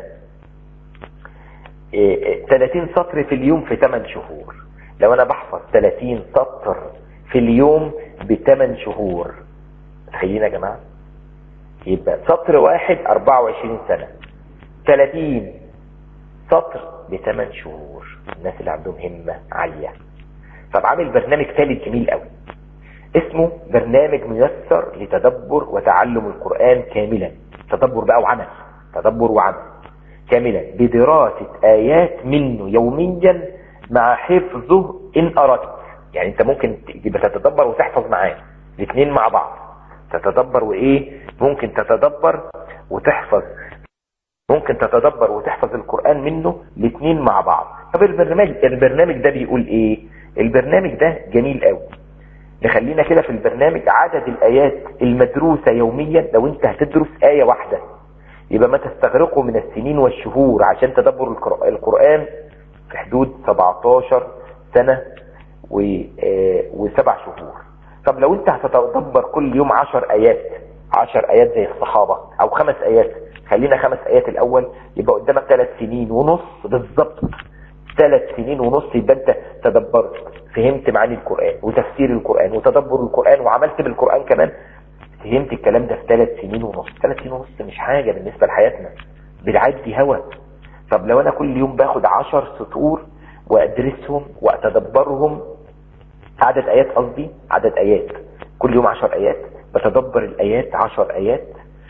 S4: 30 سطر في اليوم في 8 شهور لو انا بحفظ 30 سطر في اليوم ب 8 شهور تخيلين يا جماعة يبقى سطر واحد 24 سنة 30 سطر ب 8 شهور الناس اللي عندهم همة عالية طب عامل برنامج ثالث جميل قوي اسمه برنامج ميسر لتدبر وتعلم القرآن كاملا تدبر بقى وعمل تدبر وعمل كاملا بدراسة آيات منه يوميا مع حفظه ان اردت يعني انت ممكن تبقى تتدبر وتحفظ معاه الاثنين مع بعض تتدبر وايه ممكن تتدبر وتحفظ ممكن تتدبر وتحفظ القرآن منه الاثنين مع بعض طب البرنامج البرنامج ده بيقول ايه البرنامج ده جميل قوي نخلينا كده في البرنامج عدد الايات المدروسة يوميا لو انت هتدرس آية واحدة يبقى ما تستغرقه من السنين والشهور عشان تدبر القر- القرآن في حدود 17 سنة و- آه، وسبع شهور طب لو انت هتتدبر كل يوم 10 ايات 10 ايات زي الصحابة او خمس ايات خلينا خمس ايات الاول يبقى قدامك ثلاث سنين ونص بالظبط ثلاث سنين ونص يبقى انت تدبرت فهمت معاني القرآن وتفسير القرآن وتدبر القرآن وعملت بالقرآن كمان فهمت الكلام ده في ثلاث سنين ونص ثلاث سنين ونص مش حاجة بالنسبة لحياتنا بالعدي هوا طب لو انا كل يوم باخد عشر سطور وادرسهم واتدبرهم عدد ايات قصدي عدد ايات كل يوم عشر ايات بتدبر الايات عشر ايات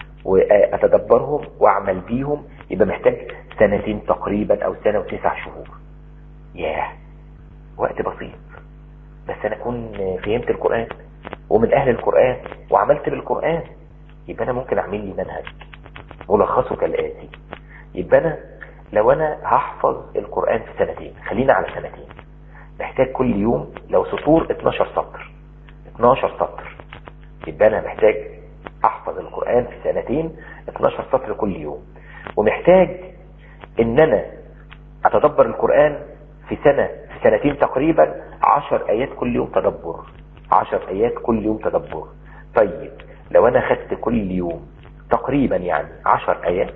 S4: واتدبرهم واعمل بيهم يبقى محتاج سنتين تقريبا او سنة وتسع شهور ياه وقت بسيط بس انا اكون فهمت القرآن ومن اهل القرآن وعملت بالقرآن يبقى انا ممكن اعمل لي منهج ملخصه كالآتي يبقى انا لو انا هحفظ القرآن في سنتين خلينا على سنتين محتاج كل يوم لو سطور 12 سطر 12 سطر يبقى انا محتاج احفظ القرآن في سنتين 12 سطر كل يوم ومحتاج ان انا اتدبر القرآن في سنة في سنتين تقريبا 10 ايات كل يوم تدبر 10 ايات كل يوم تدبر طيب لو انا خدت كل يوم تقريبا يعني 10 ايات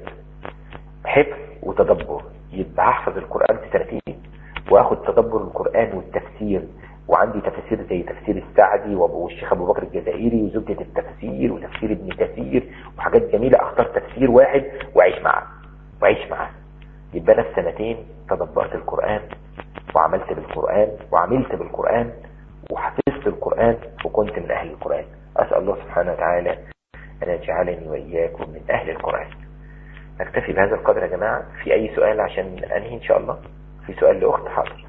S4: حفظ وتدبر يبقى هحفظ القرآن في سنتين واخد تدبر القرآن والتفسير وعندي تفاسير زي تفسير السعدي والشيخ ابو بكر الجزائري وزبدة التفسير وتفسير ابن كثير وحاجات جميلة اختار تفسير واحد واعيش معاه واعيش معاه يبقى انا في سنتين تدبرت القرآن وعملت بالقرآن وعملت بالقرآن وحفظت القرآن وكنت من اهل القرآن اسأل الله سبحانه وتعالى ان يجعلني واياكم من اهل القرآن نكتفي بهذا القدر يا جماعة في اي سؤال عشان انهي ان شاء الله في سؤال لاخت حاضر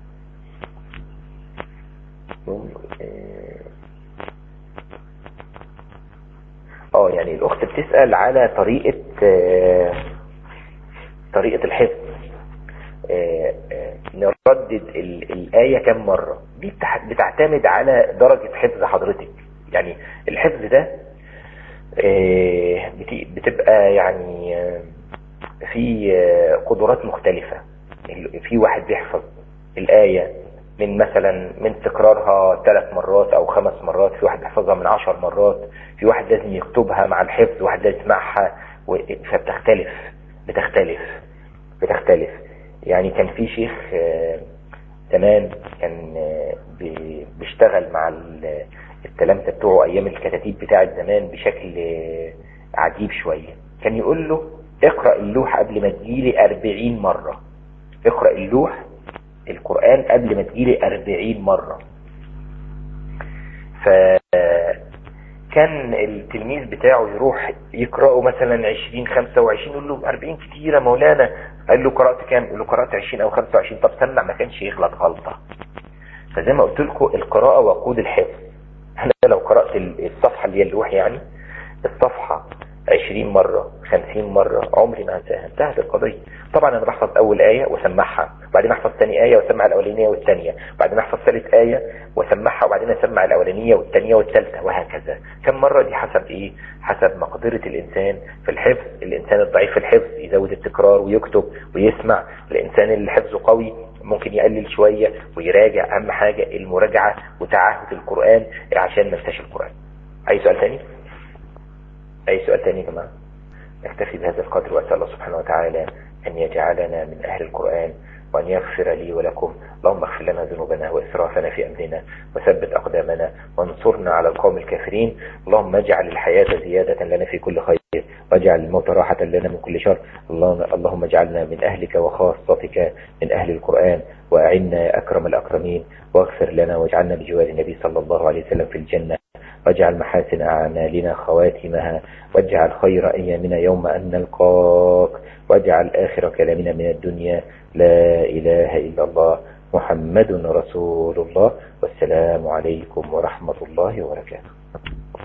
S4: اه يعني الاخت بتسأل على طريقة آه، طريقة الحفظ آه، آه، نردد ال- الآية كم مرة دي بتح- بتعتمد على درجة حفظ حضرتك يعني الحفظ ده آه، بت- بتبقى يعني آه، في آه، قدرات مختلفة ال- في واحد بيحفظ الآية من مثلا من تكرارها ثلاث مرات او خمس مرات في واحد بيحفظها من عشر مرات في واحد لازم يكتبها مع الحفظ واحد لازم يسمعها و- فبتختلف بتختلف بتختلف يعني كان في شيخ آه، زمان كان آه، بي- بيشتغل مع ال- التلامذة بتوعه ايام الكتاتيب بتاعت زمان بشكل آه، عجيب شوية كان يقول له اقرأ اللوح قبل ما تجيلي 40 مرة اقرأ اللوح القرآن قبل ما تجيلي 40 مرة فكان التلميذ بتاعه يروح يقرأه مثلا 20 25 يقول له 40 كتيرة مولانا قال له قرأت كام يقول له قرأت 20 او 25 طب سمع ما كانش يغلط غلطة فزي ما قلت لكم القراءة وقود الحفظ انا لو قرأت الصفحة اللي هي اللوح يعني الصفحة 20 مرة 50 مرة عمري ما هنساها انتهت القضية طبعا انا بحفظ اول آية واسمعها وبعدين احفظ ثاني آية واسمع الاولانية والثانية وبعدين احفظ ثالث آية واسمعها وبعدين اسمع الاولانية والثانية والثالثة وهكذا كم مرة دي حسب ايه حسب مقدرة الانسان في الحفظ الانسان الضعيف في الحفظ يزود التكرار ويكتب ويسمع الانسان اللي حفظه قوي ممكن يقلل شوية ويراجع اهم حاجة المراجعة وتعهد القرآن عشان ما ننساش القرآن اي سؤال تاني اي سؤال تاني يا جماعة نكتفي بهذا القدر واسأل الله سبحانه وتعالى ان يجعلنا من اهل القرآن وأن يغفر لي ولكم اللهم اغفر لنا ذنوبنا وإسرافنا في أمرنا وثبت أقدامنا وانصرنا على القوم الكافرين اللهم اجعل الحياة زيادة لنا في كل خير واجعل الموت راحة لنا من كل شر اللهم, اللهم اجعلنا من أهلك وخاصتك من أهل القرآن وأعنا أكرم الأكرمين واغفر لنا واجعلنا بجوار النبي صلى الله عليه وسلم في الجنة واجعل محاسن أعمالنا خواتمها واجعل خير أيامنا يوم أن نلقاك واجعل آخر كلامنا من الدنيا لا إله إلا الله محمد رسول الله والسلام عليكم ورحمة الله وبركاته